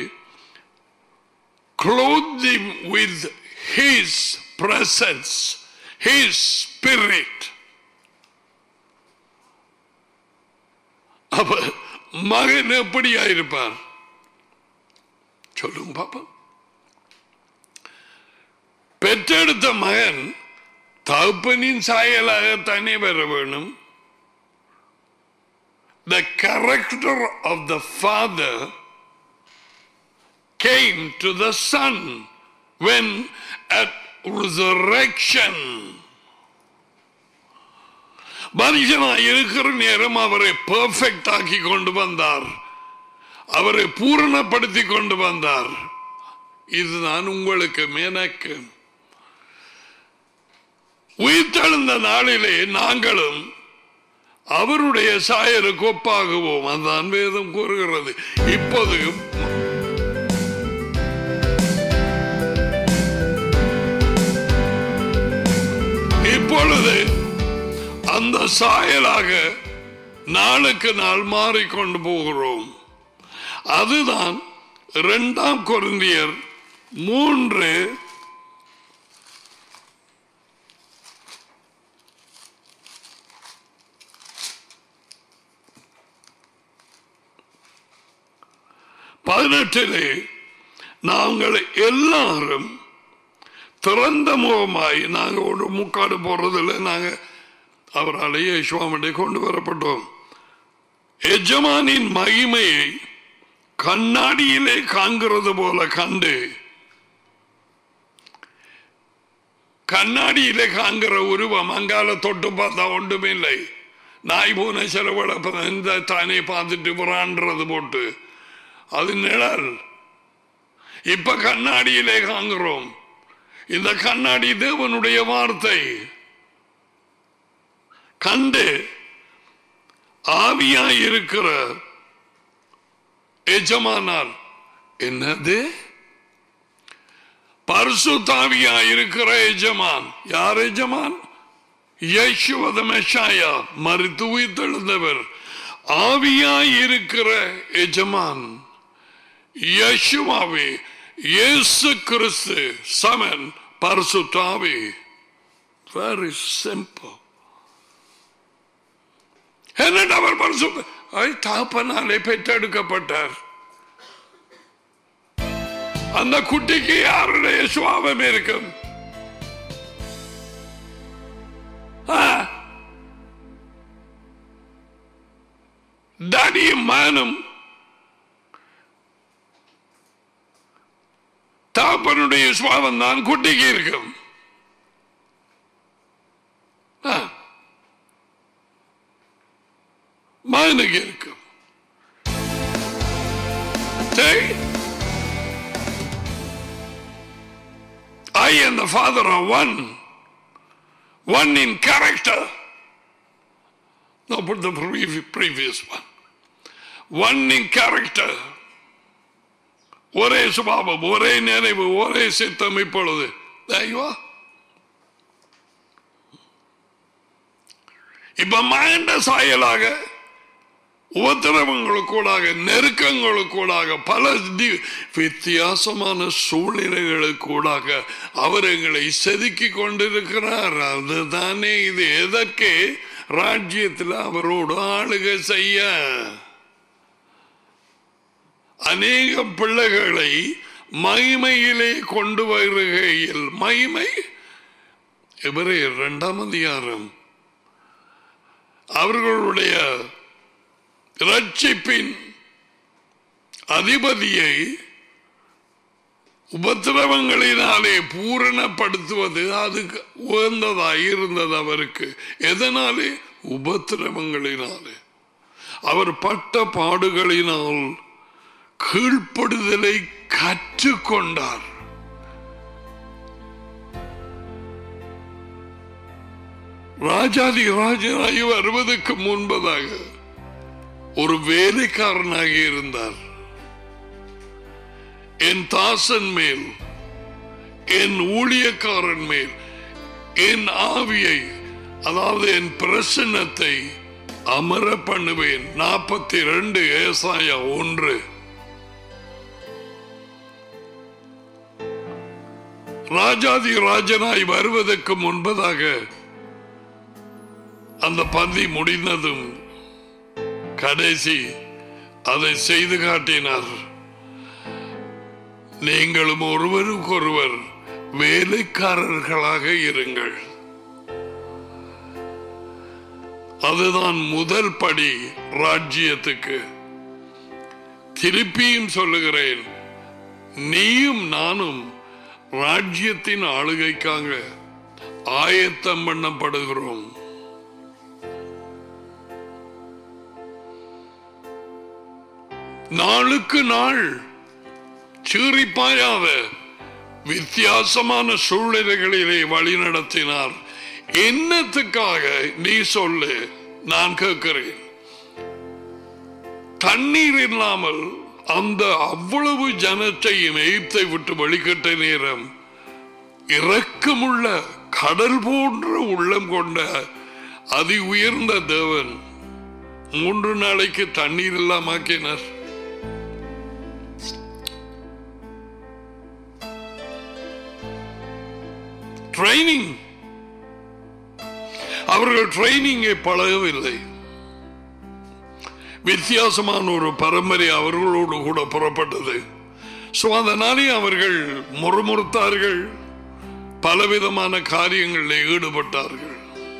clothed with his presence his spirit அப்ப மகன் எப்படியா இருப்பார் சொல்லுங்க பாப்பா பெற்றெடுத்த மகன் தகப்பனின் சாயலாகத்தானே வர வேணும் the character of the father came to the son when at resurrection மனுஷனாய் இருக்கிற நேரம் அவரை பெர்ஃபெக்ட் ஆக்கி கொண்டு வந்தார் அவரை பூரணப்படுத்தி கொண்டு வந்தார் இதுதான் உங்களுக்கு எனக்கு உயிர்த்தெழுந்த நாளிலே நாங்களும் அவருடைய சாயலுக்கு ஒப்பாகுவோம் அதுதான் வேதம் கூறுகிறது இப்போது இப்பொழுது அந்த சாயலாக நாளுக்கு நாள் மாறிக்கொண்டு போகிறோம் அதுதான் இரண்டாம் கொரிந்தியர் மூன்று பதினெட்டிலே நாங்கள் எல்லாரும் திறந்த முகமாய் நாங்கள் ஒரு முக்காடு போடுறதில்லை நாங்கள் அவரால் யேசுவாமிட்டை கொண்டு வரப்பட்டோம் எஜமானின் மகிமையை கண்ணாடியிலே காண்கிறது போல கண்டு கண்ணாடியிலே காண்கிற உருவம் அங்கால தொட்டு பார்த்தா ஒன்றுமே இல்லை நாய் பூனை செலவிட இந்த தானே பார்த்துட்டு புறான்றது போட்டு அது நிழல் இப்ப கண்ணாடியிலே காண்கிறோம் இந்த கண்ணாடி தேவனுடைய வார்த்தை கண்டு ஆவியாய் இருக்கிற எஜமானால் என்னது பரிசுத்தாவியா இருக்கிற எஜமான் யார் எஜமான் யேசுவத மெஷாயா மறுத்து உயிர்த்தெழுந்தவர் ஆவியாய் இருக்கிற எஜமான் யேசுவாவே இயேசு கிறிஸ்து சமன் பரிசுத்தாவி வெரி சிம்பிள் என்னட்டு அவர் பரிசுத்த தாப்பனாலே பெற்றெடுக்கப்பட்டார் அந்த குட்டிக்கு யாருடைய சுவாபம் இருக்கும் தனியும் மானும் தாப்பனுடைய சுவாபம் தான் குட்டிக்கு இருக்கும் மகனுக்கு இருக்கும் சரி I and the Father are one. One in character. No, put the previous, previous one. One in character. ஒரே சுபாவம் ஒரே நினைவு ஒரே சித்தம் இப்பொழுது தெய்வா இப்ப மாண்ட சாயலாக உபத்திரவங்களுக்கூடாக நெருக்கங்களுக்கூடாக பல தி- வித்தியாசமான சூழ்நிலைகளுக்கூடாக அவர் எங்களை செதுக்கி கொண்டிருக்கிறார் அதுதானே இது எதற்கு ராஜ்யத்தில் அவரோடு ஆளுகை செய்ய அநேக பிள்ளைகளை மகிமையிலே கொண்டு வருகையில் மகிமை இவரே இரண்டாம் அதிகாரம் அவர்களுடைய ரட்சிப்பின் அதிபதியை உபத்திரவங்களினாலே பூரணப்படுத்துவது அதுக்கு உகந்ததாய் இருந்தது அவருக்கு எதனாலே உபத்திரவங்களினாலே அவர் பட்ட பாடுகளினால் கீழ்ப்படுதலை கற்றுக்கொண்டார் ராஜாதி ராஜனாகி வருவதற்கு முன்பதாக ஒரு வேலைக்காரனாக இருந்தார் என் தாசன் மேல் என் ஊழியக்காரன் மேல் என் ஆவியை அதாவது என் பிரசன்னத்தை அமர பண்ணுவேன் நாற்பத்தி ரெண்டு ஏசாயா ஒன்று ராஜாதி ராஜனாய் வருவதற்கு முன்பதாக அந்த பந்தி முடிந்ததும் கடைசி அதை செய்து காட்டினார் நீங்களும் ஒருவருக்கொருவர் வேலைக்காரர்களாக இருங்கள் அதுதான் முதல் படி ராஜ்யத்துக்கு திருப்பியும் சொல்லுகிறேன் நீயும் நானும் ராஜ்யத்தின் ஆளுகைக்காக ஆயத்தம் பண்ணப்படுகிறோம் நாளுக்கு நாள் சீறிப்பாயாத வித்தியாசமான சூழ்நிலைகளிலே வழி நடத்தினார் என்னத்துக்காக நீ சொல்லு நான் கேட்கிறேன் தண்ணீர் இல்லாமல் அந்த அவ்வளவு ஜனத்தையும் எய்த்தை விட்டு வழிகட்ட நேரம் இரக்கமுள்ள கடல் போன்ற உள்ளம் கொண்ட அதி உயர்ந்த தேவன் மூன்று நாளைக்கு தண்ணீர் இல்லாமாக்கினார் ட்ரைனிங் அவர்கள் ட்ரைனிங்கை பழகவில்லை வித்தியாசமான ஒரு பரம்பரை அவர்களோடு கூட புறப்பட்டது ஸோ அதனாலே அவர்கள் முறுமுறுத்தார்கள் பலவிதமான காரியங்களில் ஈடுபட்டார்கள்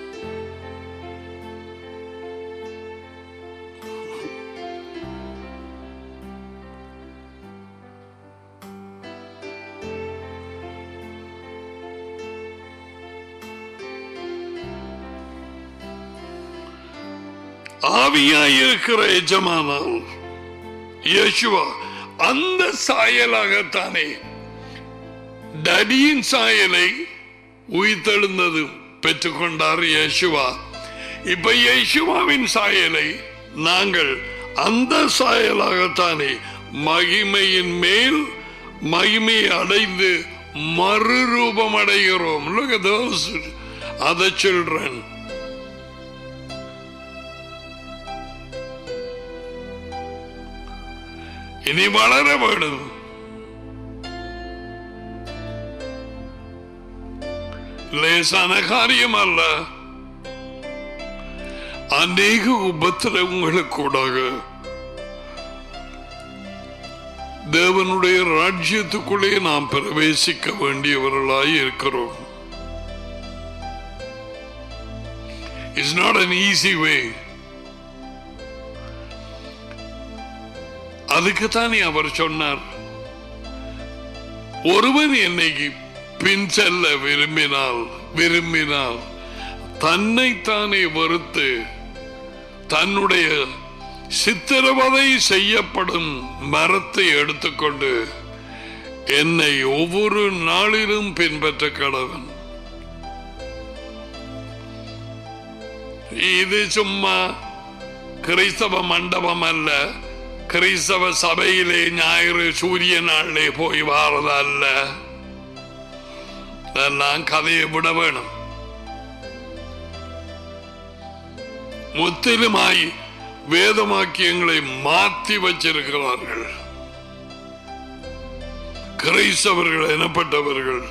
ஆவியாய் இருக்கிற எஜமானால் யேசுவா அந்த சாயலாகத்தானே டடியின் சாயலை உயிர்த்தெழுந்தது பெற்றுக்கொண்டார் யேசுவா இப்ப யேசுவாவின் சாயலை நாங்கள் அந்த சாயலாகத்தானே மகிமையின் மேல் மகிமையை அடைந்து மறுரூபம் அடைகிறோம் Look at those other children. இனி வளர வேண்டும் லேசான காரியம் அல்ல அநேக உபத்திரவங்களுக்கு கூடாக தேவனுடைய ராஜ்யத்துக்குள்ளே நாம் பிரவேசிக்க வேண்டியவர்களாய் இருக்கிறோம் it's not an easy way அதுக்குத்தானே அவர் சொன்னார் ஒருவன் என்னை பின் செல்ல விரும்பினால் விரும்பினால் தன்னைத்தானே வெறுத்து தன்னுடைய சித்திரவதை செய்யப்படும் மரத்தை எடுத்துக்கொண்டு என்னை ஒவ்வொரு நாளிலும் பின்பற்ற கடவன் இது சும்மா கிறிஸ்தவ மண்டபம் அல்ல கிறிஸ்தவ சபையிலே ஞாயிறு சூரிய நாளிலே போய் வாரதல்ல இதெல்லாம் கதையை விட வேணும் முற்றிலுமாய் வேதமாக்கியங்களை மாற்றி வச்சிருக்கிறார்கள் கிரைஸ்தவர்கள் எனப்பட்டவர்கள்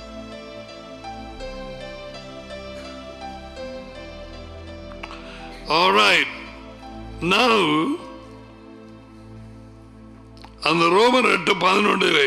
All right. Now, அந்த ரோமர் எட்டு பதினொன்றிலே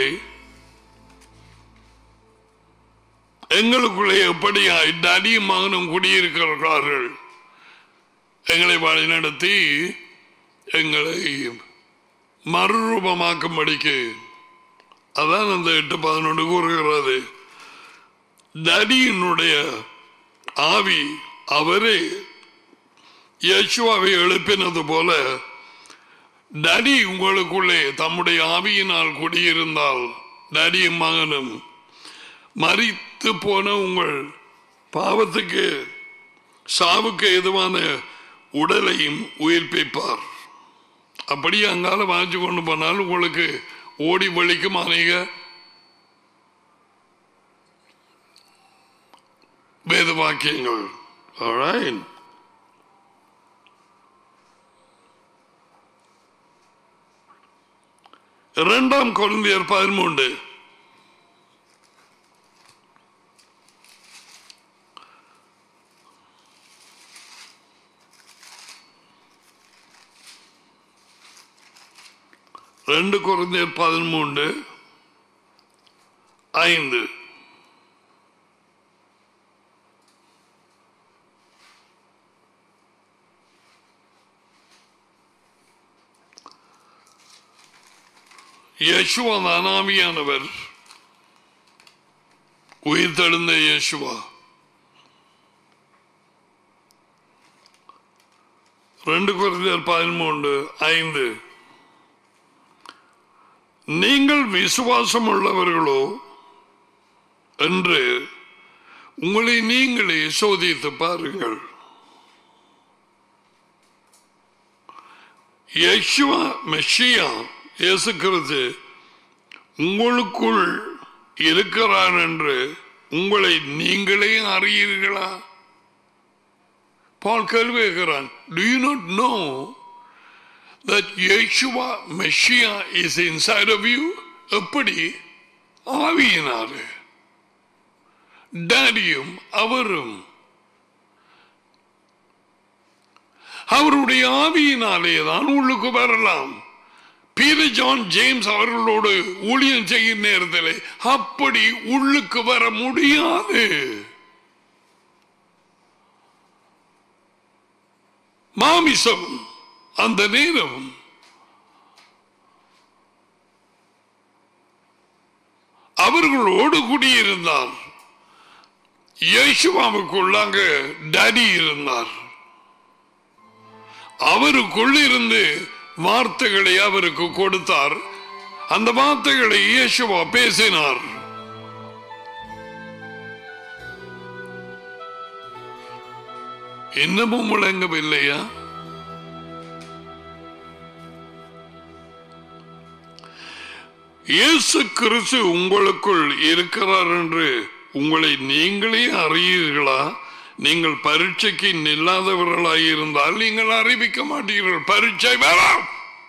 எங்களுக்குள்ளே எப்படியாய் அடியும் மகனும் குடியிருக்கிறார்கள் எங்களை வழிநடத்தி எங்களை மறுரூபமாக்கும்படிக்கு அதான் அந்த எட்டு பதினொன்று கூறுகிறது தடியினுடைய ஆவி அவரே யேசுவாவை எழுப்பினது போல டடி உங்களுக்குள்ளே தம்முடைய ஆவியினால் குடியிருந்தால் டடியும் மகனும் மறித்து போன உங்கள் பாவத்துக்கு சாவுக்கு எதுவான உடலையும் உயிர்ப்பிப்பார் அப்படியே அங்கால வாங்கி கொண்டு போனால் உங்களுக்கு ஓடி வலிக்கும் அநேக வேத வாக்கியங்கள் Alright. இரண்டாம் கொரிந்தியர் பதிமூன்று ரெண்டு குறைந்தர் பதிமூன்று ஐந்து யேசுவா தான் ஆவியானவர் உயிர்த்தெழுந்த இயேசுவா ரெண்டு குறைந்தர் பதிமூன்று ஐந்து நீங்கள் விசுவாசம் உள்ளவர்களோ என்று உங்களை நீங்களே சோதித்து பாருங்கள் யேசுவா மெஷியா இயேசு கிறிஸ்து உங்களுக்குள் இருக்கிறார் என்று உங்களை நீங்களே அறியீர்களா பால் கேள்வி கேட்கிறான் do you not know that Yeshua Messiah is inside of you எப்படி ஆவியினாரு டேடியும் அவரும் அவருடைய ஆவியினாலே தான் உள்ளுக்கு வரலாம் பீதர் ஜான் ஜேம்ஸ் அவர்களோடு ஊழியம் செய்யும் நேரத்தில் அப்படி உள்ளுக்கு வர முடியாது மாமிசம் அந்த நேரம் அவர்களோடு குடியிருந்தார் இயேசுவாவுக்குள்ளாங்க டேடி இருந்தார் அவருக்குள் இருந்து வார்த்தைகளை அவருக்கு கொடுத்தார் அந்த வார்த்தைகளை இயேசுவா பேசினார் இன்னமும் முழங்கவில்லையா இயேசு கிறிஸ்து உங்களுக்குள் இருக்கிறார் என்று உங்களை நீங்களே அறியீர்களா நீங்கள் பரீட்சைக்கு நில்லாதவர்களாக இருந்தால் நீங்கள் அறிவிக்க மாட்டீர்கள் பரீட்சை வேறாம்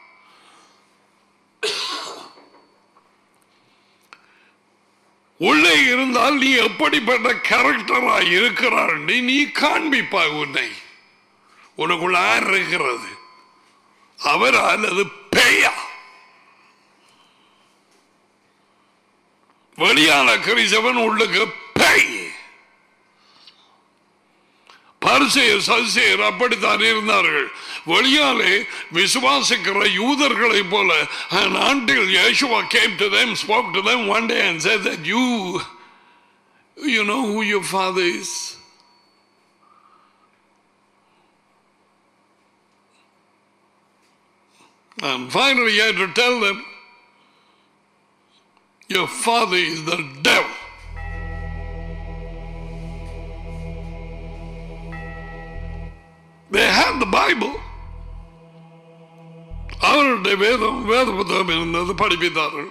உள்ளே இருந்தால் நீ எப்படிப்பட்ட கேரக்டரா இருக்கிறார் என்று நீ காண்பிப்பாய் உன்னை உனக்குள்ள யார் இருக்கிறது அவர் அல்லது பேயா வெளியான கிறிஸ்தவன் உள்ளுக்கு பேய் பரிசெயர் சதிசெயர் அப்படித்தான் இருந்தார்கள் வெளியாலே விசுவாசிக்கிற யூதர்களை போல and until Yeshua came to them spoke to them one day and said that you you know who your father is and finally he had to tell them your father is the devil They had the Bible. அவருடைய வேதம் வேத புத்தகம் இருந்தது படிப்பித்தார்கள்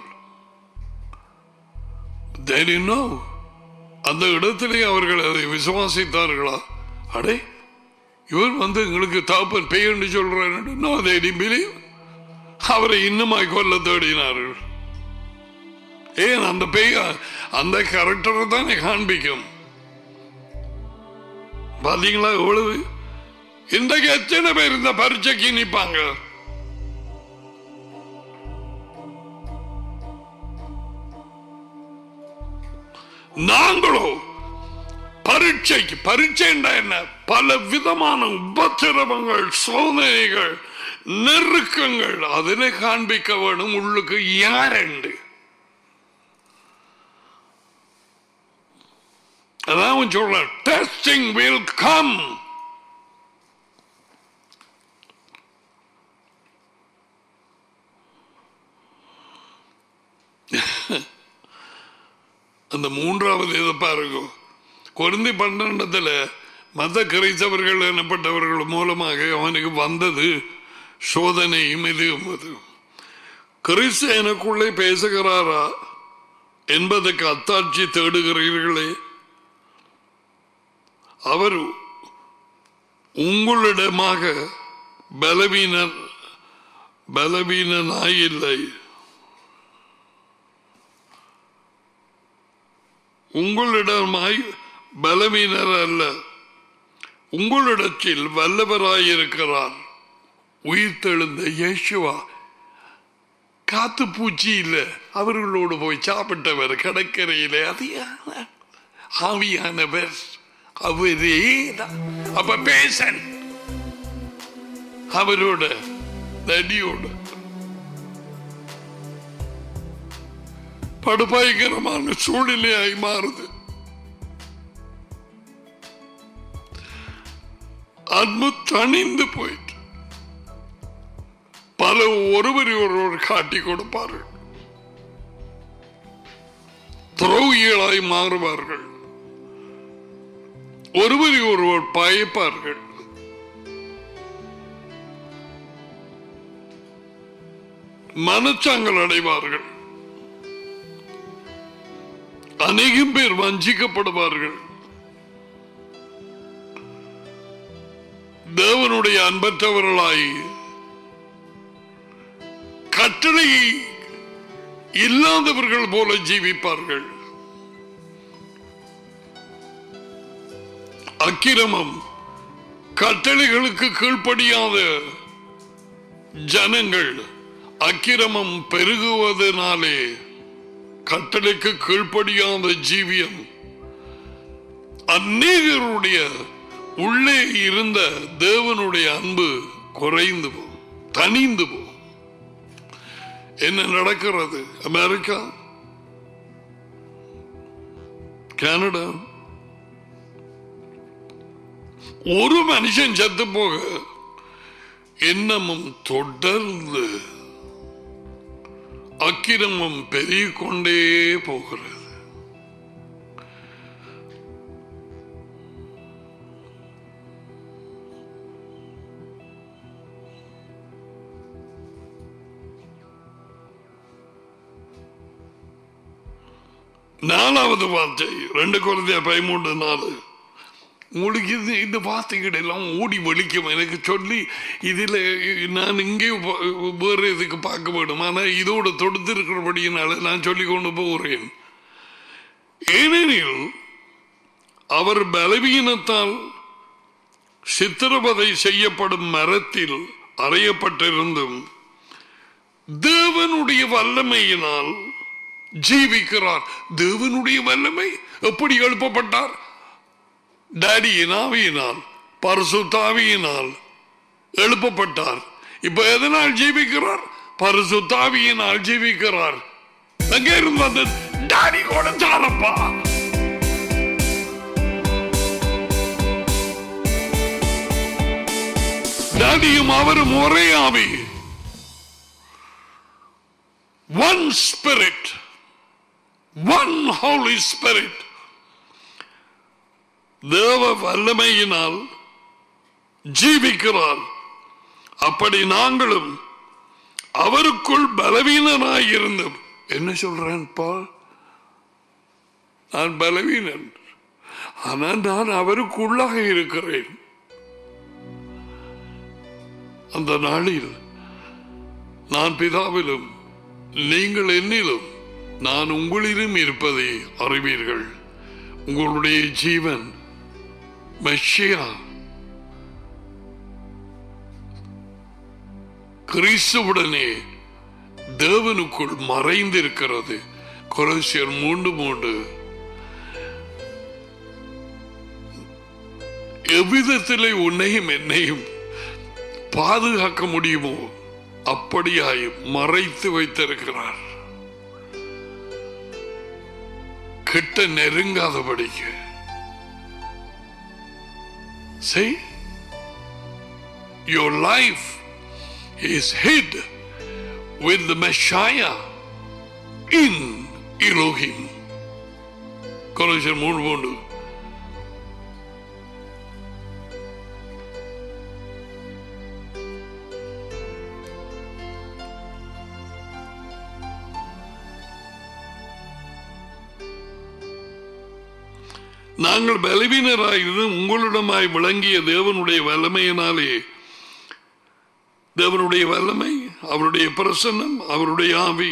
They didn't know. அந்த இடத்திலே அவர்கள் அதை விசுவாசித்தார்களா அடே இவர் வந்து எங்களுக்கு தகப்பன் பெய் என்று சொல்றாரு நோ they didn't believe. அவரை இன்னுமாய் கொல்ல தேடினார்கள் ஏன் அந்த பெய்ய அந்த கரெக்டரை தானே காண்பிக்கும் பாத்தீங்களா எவ்வளவு இன்றைக்கு எத்தனை பேர் இந்த பரீட்சைக்கு நிற்பாங்க நாங்களோ பரீட்சைக்கு பரீட்சை என்ன பல விதமான உபத்திரவங்கள் சோதனைகள் நெருக்கங்கள் அதனை காண்பிக்க வேணும் உள்ளுக்கு யாரெண்டு அதான் சொல்ற டெஸ்டிங் வில் கம் அந்த மூன்றாவது இதை பாருங்க குழந்தை பன்னெண்டத்துல மத கிரைத்தவர்கள் எனப்பட்டவர்கள் மூலமாக அவனுக்கு வந்தது சோதனையும் இதுவும் அது கிறிஸ்து எனக்குள்ளே பேசுகிறாரா என்பதற்கு அத்தாட்சி தேடுகிறீர்களே அவர் உங்களிடமாக பலவீனர் பலவீனனாயில்லை உங்களிடமாய் பலவீனர் அல்ல உங்களிடத்தில் வல்லவராயிருக்கிறார் உயிர்த்தெழுந்த இயேசுவா காத்து பூச்சி இல்ல அவர்களோடு போய் சாப்பிட்டவர் கடற்கரையிலே அது யார்? ஆவியானவர் அவரே தான். அப்ப பேசன் அவரோட நடியோட படுபயங்கரமான சூழ்நிலையாய் மாறுது அன்பு தணிந்து போயிட்டு பல ஒருவரை ஒருவர் காட்டி கொடுப்பார்கள் துரோகிகளாய் மாறுவார்கள் ஒருவரை ஒருவர் பயப்பார்கள் மனச்சாங்கல் அடைவார்கள் அநேகம் பேர் வஞ்சிக்கப்படுவார்கள் தேவனுடைய அன்பற்றவர்களாய் கட்டளை இல்லாதவர்கள் போல ஜீவிப்பார்கள் அக்கிரமம் கட்டளைகளுக்கு கீழ்ப்படியாத ஜனங்கள் அக்கிரமம் பெருகுவதனாலே கட்டளைக்கு கீழ்ப்படியாத ஜீவியம் அநேகருடைய உள்ளே இருந்த தேவனுடைய அன்பு குறைந்து போகும் தனிந்து போகும் என்ன நடக்கிறது அமெரிக்கா கனடா ஒரு மனுஷன் செத்து போக இன்னமும் தொடர்ந்து அக்கிரமம் பெருகிக் கொண்டே போகிறது நாலாவது வார்த்தை ரெண்டு குழந்தைய பதிமூன்று நாலு உங்களுக்கு இது இந்த வார்த்தைகள் எல்லாம் ஓடி வலிக்கும் எனக்கு சொல்லி இதில் நான் இங்கே ப- வேறு இதுக்கு பார்க்க வேண்டும் ஆனால் இதோட தொடுத்து இருக்கிறபடியினால நான் சொல்லி கொண்டு போகிறேன் ஏனெனில் அவர் பலவீனத்தால் சித்திரவதை செய்யப்படும் மரத்தில் அறையப்பட்டிருந்தும் தேவனுடைய வல்லமையினால் ஜீவிக்கிறார் தேவனுடைய வல்லமை எப்படி எழுப்பப்பட்டார் டாடியின் ஆவியினால் பரிசுத்தாவியினால் எழுப்பப்பட்டார் இப்ப எதனால் ஜீவிக்கிறார் பரிசுத்தாவியினால் ஜீவிக்கிறார் அங்கே இருந்து வந்து டாடி கொடுத்தாரப்பா டாடியும் அவரும் ஒரே ஆவி one spirit one holy spirit தேவ வல்லமையினால் ஜீவிக்கிறார் அப்படி நாங்களும் அவருக்குள் பலவீனனாய் இருந்தோம் என்ன சொல்றேன் பால் நான் பலவீனன் ஆனால் நான் அவருக்குள்ளாக இருக்கிறேன் அந்த நாளில் நான் பிதாவிலும் நீங்கள் என்னிலும் நான் உங்களிலும் இருப்பதை அறிவீர்கள் உங்களுடைய ஜீவன் மெஷியா கிறிஸ்துவுடனே தேவனுக்குள் மறைந்திருக்கிறது கொலோசியர் மூன்று மூன்று எவ்விதத்திலே உன்னையும் என்னையும் பாதுகாக்க முடியுமோ அப்படியாய் மறைத்து வைத்திருக்கிறார் கிட்ட நெருங்காதபடிக்கு See, your life is hid with the Messiah in Elohim. கொலோசியர் மூணு மூன்று நாங்கள் பலவீனராயிருந்து உங்களிடமாய் விளங்கிய தேவனுடைய வல்லமையினாலே தேவனுடைய வல்லமை அவருடைய பிரசன்னம் அவருடைய ஆவி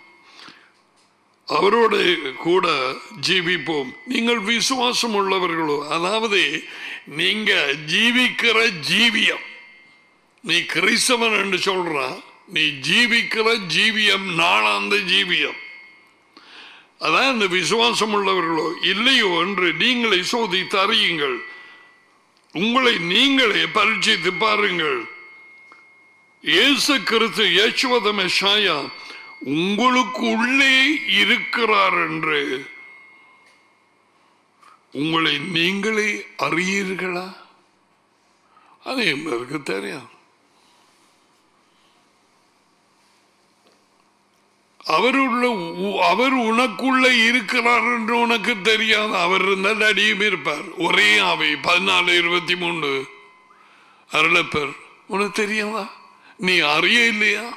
அவரோட கூட ஜீவிப்போம் நீங்கள் விசுவாசம் உள்ளவர்களோ அதாவது நீங்க ஜீவிக்கிற ஜீவியம் நீ கிறிஸ்தவன் என்று சொல்றா நீ ஜீவிக்கிற ஜீவியம் நாளாந்த ஜீவியம் அதான் இந்த விசுவாசம் உள்ளவர்களோ இல்லையோ என்று நீங்களை சோதித்து அறியுங்கள் உங்களை நீங்களே பரீட்சித்து பாருங்கள் இயேசு கிறிஸ்து யேசுவத மெஷாயா உங்களுக்கு உள்ளே இருக்கிறார் என்று உங்களை நீங்களே அறியீர்களா அது எங்களுக்கு தெரியும் அவர் உள்ள உ- அவர் உனக்குள்ள இருக்கிறார் என்று உனக்கு தெரியாது அவர் இருந்தால் அடியும் இருப்பார் ஒரே அவை பதினாலு இருபத்தி மூணு அருளப்பர் உனக்கு தெரியாதா நீ அறிய இல்லையா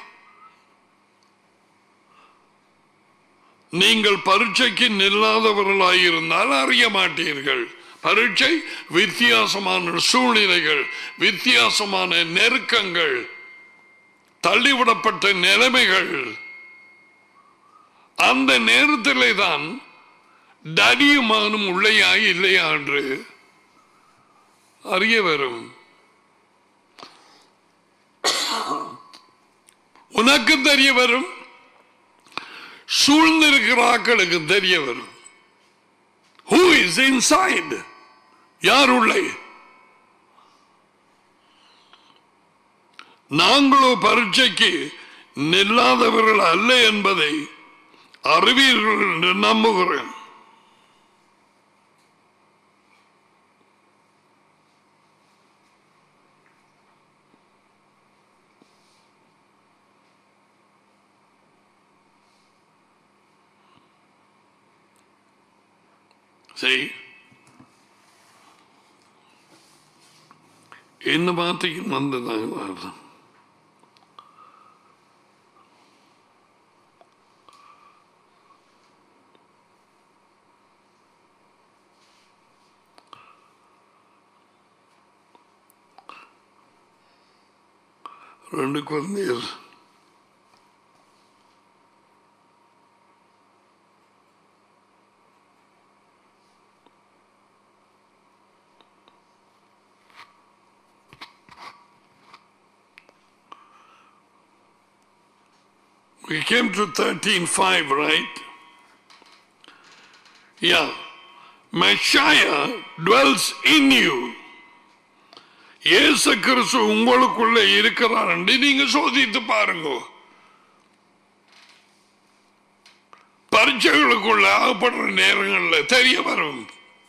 நீங்கள் பரீட்சைக்கு நில்லாதவர்களாயிருந்தால் அறிய மாட்டீர்கள் பரீட்சை வித்தியாசமான சூழ்நிலைகள் வித்தியாசமான நெருக்கங்கள் தள்ளிவிடப்பட்ட நிலைமைகள் அந்த நேரத்திலே தான் தடியுமானும் உள்ளையா இல்லையா என்று அறிய வரும் உனக்கு தெரிய வரும் சூழ்ந்திருக்கிற ஆக்களுக்கு தெரிய வரும் ஹூ இஸ் இன்சைட் யார் உள்ளே நாங்களோ பரீட்சைக்கு நில்லாதவர்கள் அல்ல என்பதை அறிவீர்கள் என்று நம்புகிறேன் சரி என்ன வார்த்தையும் வந்ததாக வருது ரெண்டு குழந்தையர் We came to 13.5, right? Yeah. Messiah dwells in you. இயேசு கிறிஸ்து உங்களுக்குள்ள இருக்கிறார் என்று நீங்க சோதித்து பாருங்க பரீட்சைகளுக்குள்ள ஆகப்படுற நேரங்கள்ல தெரிய வரும்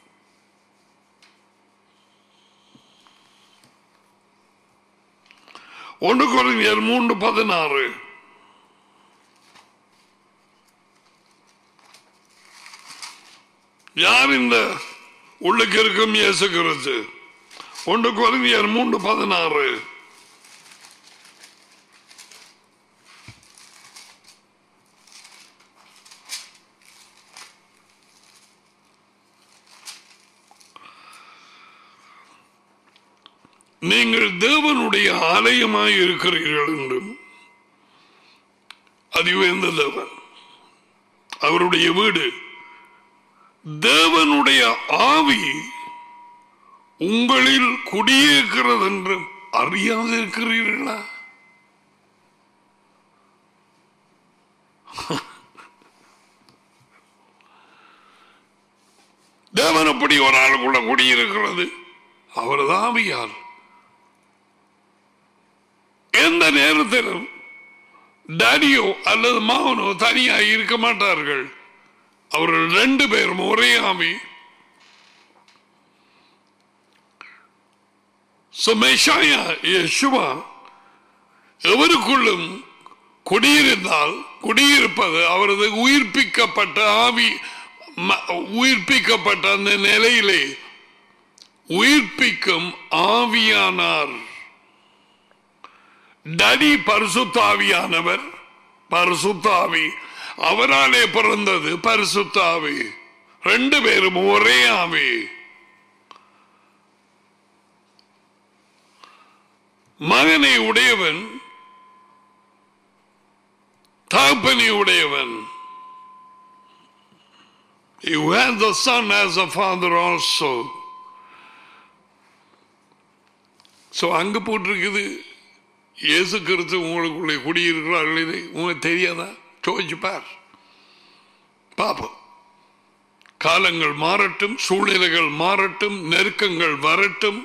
ஒன்று குறைஞர் மூன்று பதினாறு யார் இந்த உள்ளுக்கு இருக்கும் இயேசு கிறிஸ்து ஒன்று குறைஞர் மூன்று பதினாறு நீங்கள் தேவனுடைய ஆலயமாய் இருக்கிறீர்கள் என்றும் அது உயர்ந்த தேவன் அவருடைய வீடு தேவனுடைய ஆவி உங்களில் குடியேறுகிறது என்று அறியாது இருக்கிறீர்களா தேவன் அப்படி ஒரு ஆளுக்குள்ள குடியிருக்கிறது அவரது ஆவியார் எந்த நேரத்திலும் டேடியோ அல்லது மாவனோ தனியாக இருக்க மாட்டார்கள் அவர்கள் ரெண்டு பேரும் ஒரே ஆவி So Messiah, யெஷுவா எவருக்குள்ளும் குடியிருந்தால் குடியிருப்பது அவரது உயிர்ப்பிக்கப்பட்ட ஆவி ம- உயிர்ப்பிக்கப்பட்ட அந்த நிலையிலே உயிர்ப்பிக்கும் ஆவியானார் டடி பரிசுத்தாவியானவர் பரிசுத்தாவி அவராலே பிறந்தது பரிசுத்தாவி ரெண்டு பேரும் ஒரே ஆவி மகனை உடையவன் தகப்பனை உடையவன் You had the son as a father also. So அங்க போட்டிருக்குது இயேசு கிறிஸ்து உங்களுக்குள்ளே குடியிருக்கிறார்கள் இது உங்களுக்கு தெரியாதா சோதிச்சு பார் பாப்போம் காலங்கள் மாறட்டும் சூழ்நிலைகள் மாறட்டும் நெருக்கங்கள் வரட்டும்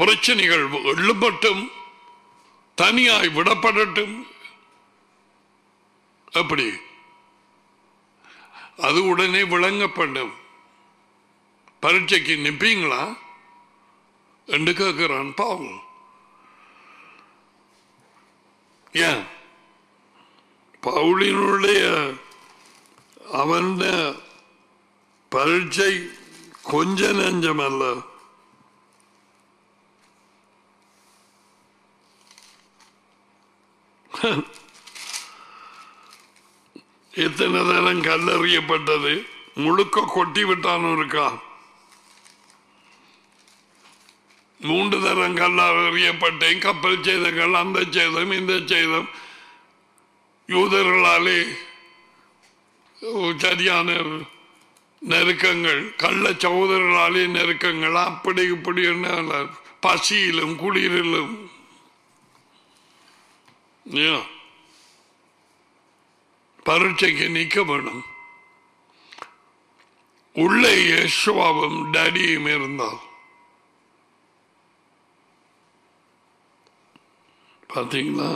பிரச்சனைகள் எழுப்பட்டும் தனியாய் விடப்படட்டும் எப்படி அது உடனே விளங்கப்படும் பரீட்சைக்கு நிப்பீங்களா என்று கேட்கிறான் பாவம் ஏன் பவுலினுடைய அவன் பரீட்சை கொஞ்ச நெஞ்சமல்ல எத்தனை தரம் கல்லறியப்பட்டது முழுக்க கொட்டி விட்டான்னு இருக்கா மூன்று தரம் கல்லறியப்பட்டேன் கப்பல் சேதங்கள் அந்த சேதம் இந்த சேதம் யூதர்களாலே சரியான நெருக்கங்கள் கள்ள சகோதரர்களாலே நெருக்கங்கள் அப்படி இப்படி என்ன பசியிலும் குளிரிலும் Yeah. பரீட்சைக்கு நிற்க வேணும் உள்ளே யேசுவாவும் டேடியும் இருந்தால் பார்த்தீங்களா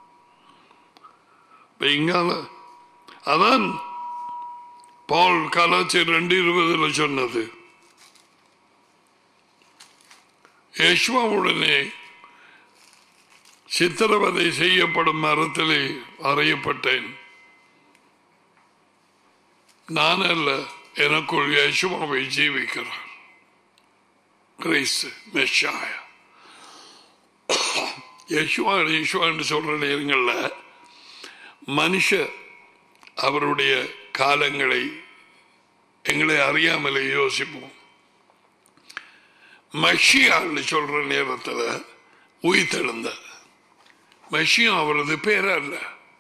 இப்ப இங்கால அதான் பால் கலாச்சி ரெண்டு இருபதுல சொன்னது யேசுவாவுடனே சித்திரவதை செய்யப்படும் மரத்திலே அறையப்பட்டேன் நான் அல்ல எனக்குள் யேசுவாவை ஜீவிக்கிறார் கிறிஸ்து மெஷாய யேசுவா யேசுவான்னு சொல்ற நேரங்கள்ல மனுஷ அவருடைய காலங்களை எங்களை அறியாமலே யோசிப்போம் மஷியான்னு சொல்ற நேரத்தில் உயிர்த்தெழுந்த மஷியா அவரது பேர் அல்ல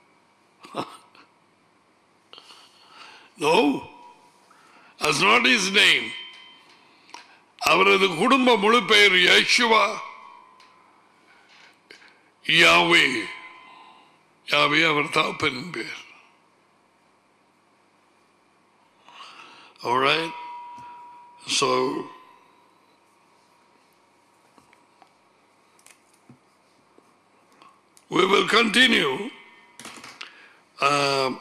no as not is name அவரது குடும்ப முழு பெயர் யேசுவா யாவே யாவே அவர் தாப்பன் பேர் All right? So, we will continue. Uh,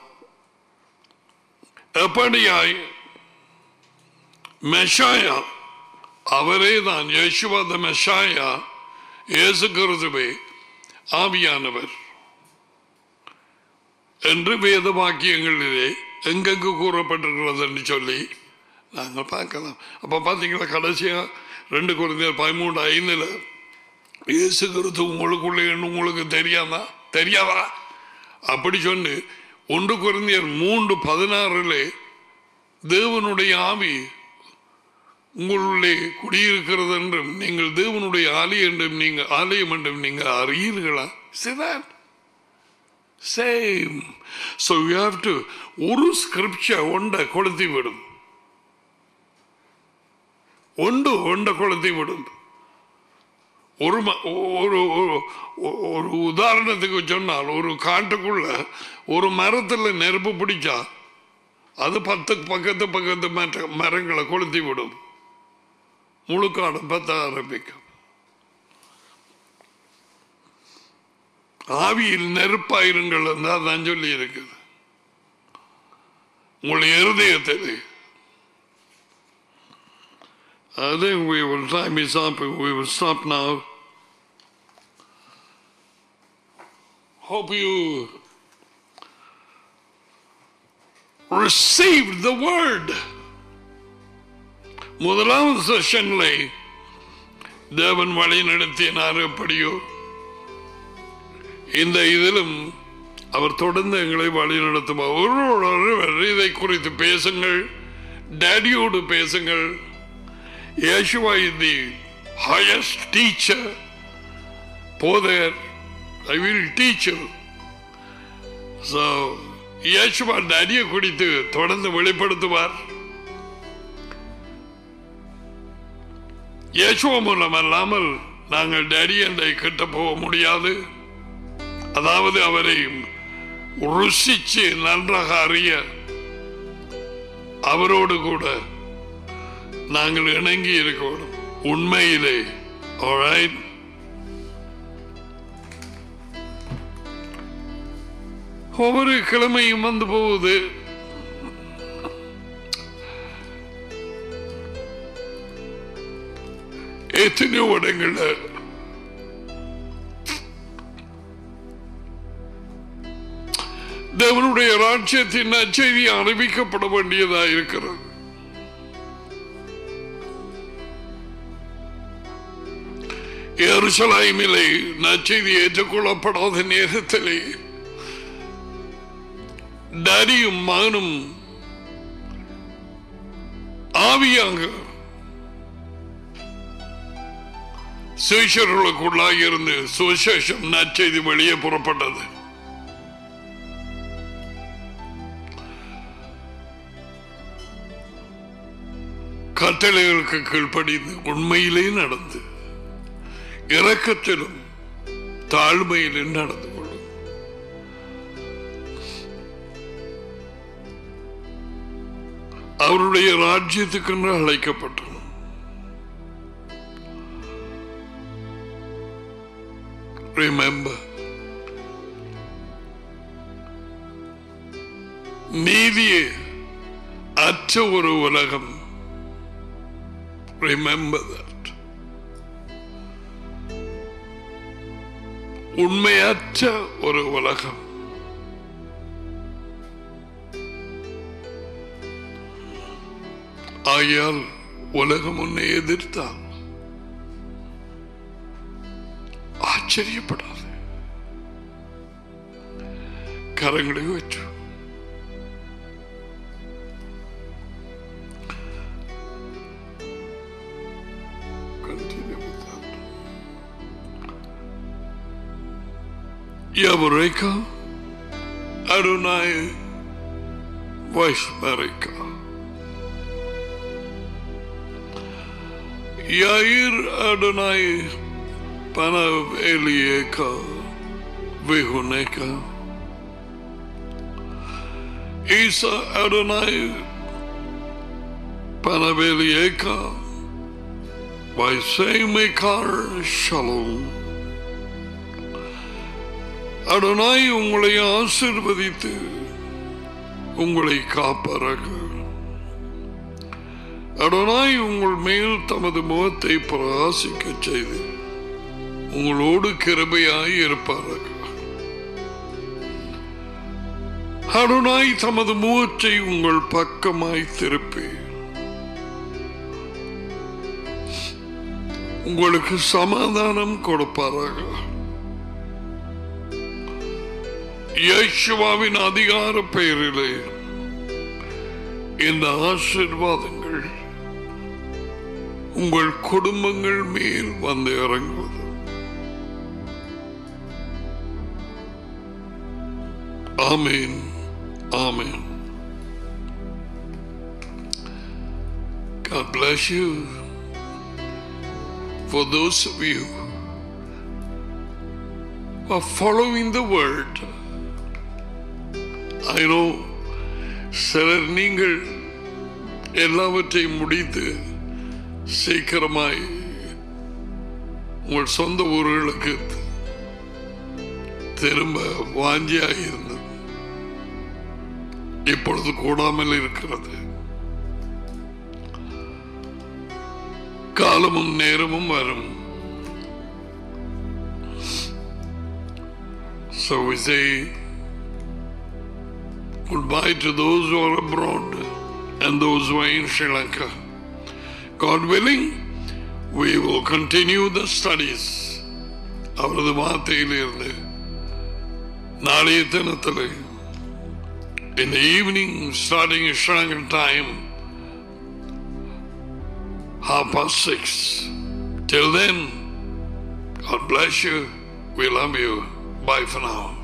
எப்படியாய் மெஷாயா அவரே தான் யேசுவாத மெஷாயா இயேசு கிறிஸ்துவே ஆவியானவர் என்று வேத வாக்கியங்களிலே எங்கெங்கு கூறப்பட்டிருக்கிறது என்று சொல்லி நாங்கள் பார்க்கலாம் அப்ப பாத்தீங்களா கடைசியா ரெண்டு குழந்தையர் பதிமூன்று ஐந்துல இயேசு கிறிஸ்து உங்களுக்குள்ளே உங்களுக்கு தெரியாதா தெரியாதா அப்படி சொன்னு ஒன்று குழந்தையர் மூன்று பதினாறுல தேவனுடைய ஆவி உங்களுள்ளே குடியிருக்கிறது என்றும் நீங்கள் தேவனுடைய ஆலயம் என்றும் நீங்கள் ஆலயம் என்றும் நீங்கள் அறியீர்களா சிதான் same so you have to ஒரு ஸ்கிரிப்சர் ஒன்றை கொளுத்தி விடும் ஒன்று ஒன்றை கொளுத்தி விடும் ஒரு ம- ஒரு ஒரு- ஒரு உதாரணத்துக்கு சொன்னால் ஒரு காட்டுக்குள்ள ஒரு மரத்துல நெருப்பு பிடிச்சா அது பத்து பக்கத்து பக்கத்து மற்ற மரங்களை கொளுத்தி விடும் முழு காடும் பத்த ஆரம்பிக்கும் ஆவியில் நெருப்பாயிருங்கள் தான் தான் சொல்லி இருக்குது உங்களுடைய இருதயத்தில் I think we will time is up. We will stop now. Hope you received the word. முதலாவது செஷன்ல தேவன் வழி நடத்தினார் எப்படியோ இந்த இதிலும் அவர் தொடர்ந்து எங்களை வழி நடத்துவார் ஒருவர் இதை குறித்து பேசுங்கள் டேடியோடு பேசுங்கள் Yeshua is the highest teacher. Poder, I will teach you. So, Yeshua டேடியை குறித்து தொடர்ந்து வெளிப்படுத்துவார் இயேசுவ மூலம் அல்லாமல் நாங்கள் டேடி என்றை கிட்ட போக முடியாது அதாவது அவரை ருசிச்சு நன்றாக அறிய அவரோடு கூட நாங்கள் இணங்கி இருக்கணும் உண்மையிலே alright? ஒவ்வொரு கிழமையும் வந்து போகுது எத்தனையோ இடங்கள்ல தேவனுடைய ராஜ்யத்தின் நற்செய்தி அறிவிக்கப்பட வேண்டியதா இருக்கிறது எருசலாய்மிலே நற்செய்தி ஏற்றுக்கொள்ளப்படாத நேரத்திலே டரியும் மகனும் ஆவியாக சுவிசர்களுக்குள்ளாக இருந்து சுவிசேஷம் நற்செய்தி வெளியே புறப்பட்டது கட்டளைகளுக்கு கீழ்ப்படிந்து உண்மையிலே நடந்து இரக்கத்திலும் தாழ்மையிலும் நடந்து கொள்ளும் அவருடைய ராஜ்யத்துக்கென்று அழைக்கப்பட்டோம் Remember, நீதியே அற்ற ஒரு உலகம் Remember that. உண்மையற்ற ஒரு உலகம் ஆகையால் உலகம் உன்னை எதிர்த்தால் ஆச்சரியப்படாது கரங்களை வச்சு Continue with that. Yavoreka, Adonai, Vaishmarika. Yair Adonai, Panav Elieka, Vihuneka. Isa Adonai, Panav Elieka, Vaishemekar Shalom. Adonai உங்களை ஆசிர்வதித்து உங்களை காப்பாராக அடனாய் உங்கள் மேல் தமது முகத்தை பிரகாசிக்க செய்து உங்களோடு கிருபையாய் இருப்பாராக அடனாய் தமது முகத்தை உங்கள் பக்கமாய் திருப்பி உங்களுக்கு சமாதானம் கொடுப்பாராக இயேசுவாவின் அதிகார பெயரிலே இந்த ஆசிர்வாதங்கள் உங்கள் குடும்பங்கள் மேல் வந்து இறங்குவது ஆமேன் ஆமேன் God bless you. For those of you who are following the word, I know சிலர் நீங்கள் எல்லாவற்றையும் முடித்து சீக்கிரமாய் உங்கள் சொந்த ஊர்களுக்கு திரும்ப வாஞ்சியாக இருந்தது இப்பொழுது கூடாமல் இருக்கிறது காலமும் நேரமும் வரும் So we say goodbye to those who are abroad and those who are in Sri Lanka. God willing, we will continue the studies. அவரது வார்த்தையிலிருந்து நாளைய தினத்தில் in the evening starting a Sri Lankan time half past six. Till then, God bless you. We love you. Bye for now.